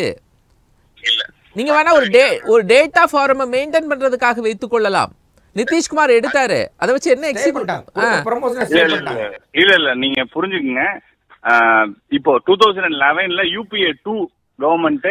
நீங்க வேணா ஒரு டே ஒரு டேட்டா ஃபார்மை மெயின்டைன் பண்றதுக்காக வைத்துக் கொள்ளலாம் நிதிஷ்குமார் எடுத்தாரு அதை வச்சு என்ன எக்ஸிக்யூட் ப்ரமோஷன் இல்ல, இல்ல, இல்ல. இல்ல இல்ல நீங்க புரிஞ்சுக்குங்க ஆஹ், இப்போ டூ தௌசண்ட் லெவன்ல UPA two government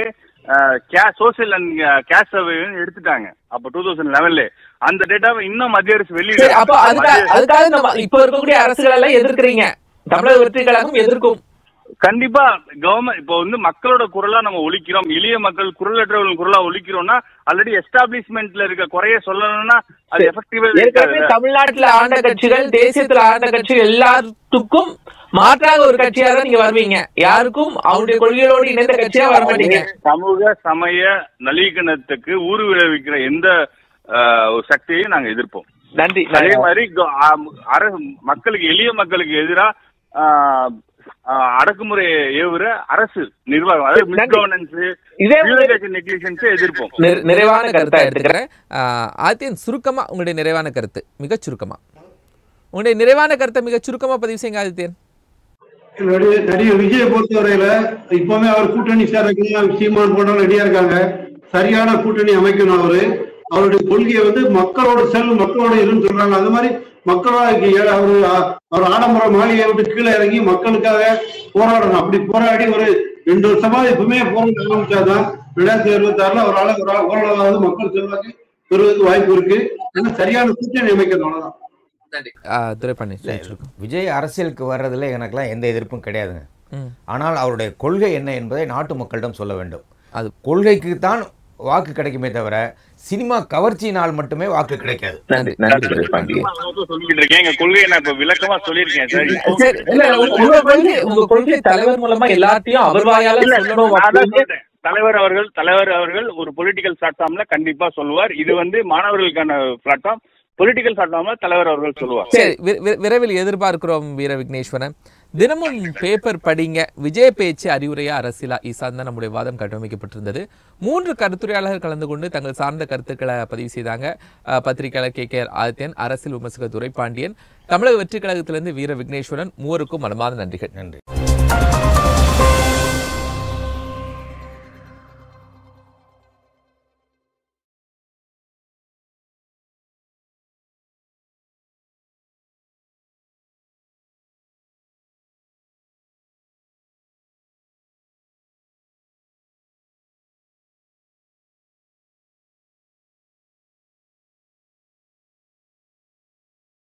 social and cash survey எடுத்துட்டாங்க அப்போ டூ தௌசண்ட் லெவன்ல அந்த டேட்டாவை இன்னும் மத்திய அரசு வெளியிட சரி அப்ப அதுக்காக அதுக்காக நம்ம இப்ப இருக்கக்கூடிய அரசுகள் எல்லாம் எதிர்க்கிறீங்க தமிழக வெற்றி கழகம் எதிர்க்கும் கண்டிப்பா கவர்மெண்ட் இப்போ வந்து மக்களோட குரலா நம்ம ஒழிக்கிறோம் எளிய மக்கள் குரலற்றவர்கள் குரலா ஒழிக்கிறோம்னா ஆல்ரெடி எஸ்டாப்ளிஷ்மெண்ட்ல இருக்க குறைய சொல்லணும்னா அது எஃபெக்டிவா ஏற்கனவே தமிழ்நாட்டுல ஆண்ட கட்சிகள் தேசியத்துல ஆண்ட கட்சிகள் எல்லாத்துக்கும் மாற்றாக ஒரு கட்சியா தான் நீங்க வருவீங்க யாருக்கும் அவருடைய கொள்கைகளோடு இணைந்த கட்சியா வர மாட்டீங்க சமூக சமய நல்லிக்கணத்துக்கு ஊறு விளைவிக்கிற எந்த ஆஹ், ஒரு சக்தியையும் நாங்க எதிர்ப்போம் நன்றி அதே நன்றி. மாதிரி க- ஆம், அரசு மக்களுக்கு எளிய மக்களுக்கு எதிரா ஆஹ், ஆஹ், அடக்குமுறை ஏவுற அரசு நிர்வாகம் அதாவது மிஸ் நன்றி. கவர்னன்ஸ் இதே ஒரு- நெக்லிஜென்ஸ் எதிர்ப்போம் நிறை- நிறைவான கருத்தா எடுத்துக்கிறேன் ஆத்தியன் சுருக்கமா உங்களுடைய நிறைவான கருத்து மிகச் சுருக்கமா உங்களுடைய நிறைவான கருத்தை மிகச் சுருக்கமா பதிவு செய்யுங்க ஆதித்யன் நடிகர் நடிகர் விஜயை பொறுத்தவரையில இப்பவுமே அவர் கூட்டணி சேரக்கலாம் சீமான் போன்றவங்க ரெடியா இருக்காங்க சரியான கூட்டணி அமைக்கணும் அவரு அவருடைய கொள்கையை வந்து மக்களோட செல் மக்களோட இருன்னு சொல்றாங்க அந்த மாதிரி மக்களோட இங்க அவரு அவர் ஆடம்பர மாளிகையை விட்டு கீழே இறங்கி மக்களுக்காக போராடணும் அப்படி போராடி ஒரு ரெண்டு வருஷமா இப்பவுமே போராட்டம் ஆரம்பிச்சாதான் ரெண்டாயிரத்தி இருபத்தி ஆறுல ஒரு ஆளு ஒரு ஆள் ஓரளவாவது மக்கள் செல்வாக்கு பெறுவதற்கு வாய்ப்பு இருக்கு ஆனா சரியான கூட்டணி அமைக்கணும் அவ்வளவுதான் ஆஹ் துரைப்பாண்டி சுருக்கம். விஜய் அரசியலுக்கு வர்றதுல எனக்கெல்லாம் எந்த எதிர்ப்பும் கிடையாதுங்க ம். ஆனால் அவருடைய கொள்கை என்ன என்பதை நாட்டு மக்களிடம் சொல்ல வேண்டும் அது கொள்கைக்கு தான் வாக்கு கிடைக்குமே தவிர சினிமா கவர்ச்சியினால் மட்டுமே வாக்கு கிடைக்காது நன்றி நன்றி துரைப்பாண்டி சொல்லிட்டு இருக்கேன் எங்க கொள்கையை நான் இப்ப விளக்கமா சொல்லியிருக்கேன் சார் சரி இல்ல இல்ல, உங்க- உங்க கொள்கை உங்க கொள்கை தலைவர் மூலமா எல்லாத்தையும் அவர் வாயால இல்ல, சொல்லணும் நான் அதான் அப்படின்னு சொல்றேன். தலைவர் அவர்கள் தலைவர் அவர்கள் ஒரு பொலிட்டிக்கல் பிளாட்ஃபார்ம்ல கண்டிப்பா சொல்லுவார் இது வந்து மாணவர்களுக்கான பிளாட்ஃபார்ம் பொலிட்டிக்கல் பிளாட்ஃபார்ம்ல தலைவர் அவர்கள் சொல்லுவார் சரி வி- வி- விரைவில் எதிர்பார்க்கிறோம் வீர விக்னேஸ்வரன் தினமும் பேப்பர் படிங்க விஜய் பேச்சு அறிவுரையா அரசியலா ஈசான் தான் நம்முடைய வாதம் கட்டமைக்கப்பட்டிருந்தது மூன்று கருத்துரையாளர்கள் கலந்து கொண்டு தங்கள் சார்ந்த கருத்துக்களை பதிவு செய்தாங்க அஹ், பத்திரிகையாளர் கே கே ஆர் ஆதித்யன் அரசியல் விமர்சகர் துரைப்பாண்டியன் தமிழக வெற்றி கழகத்திலிருந்து வீர விக்னேஸ்வரன் மூவருக்கும் மனமார்ந்த நன்றிகள் நன்றி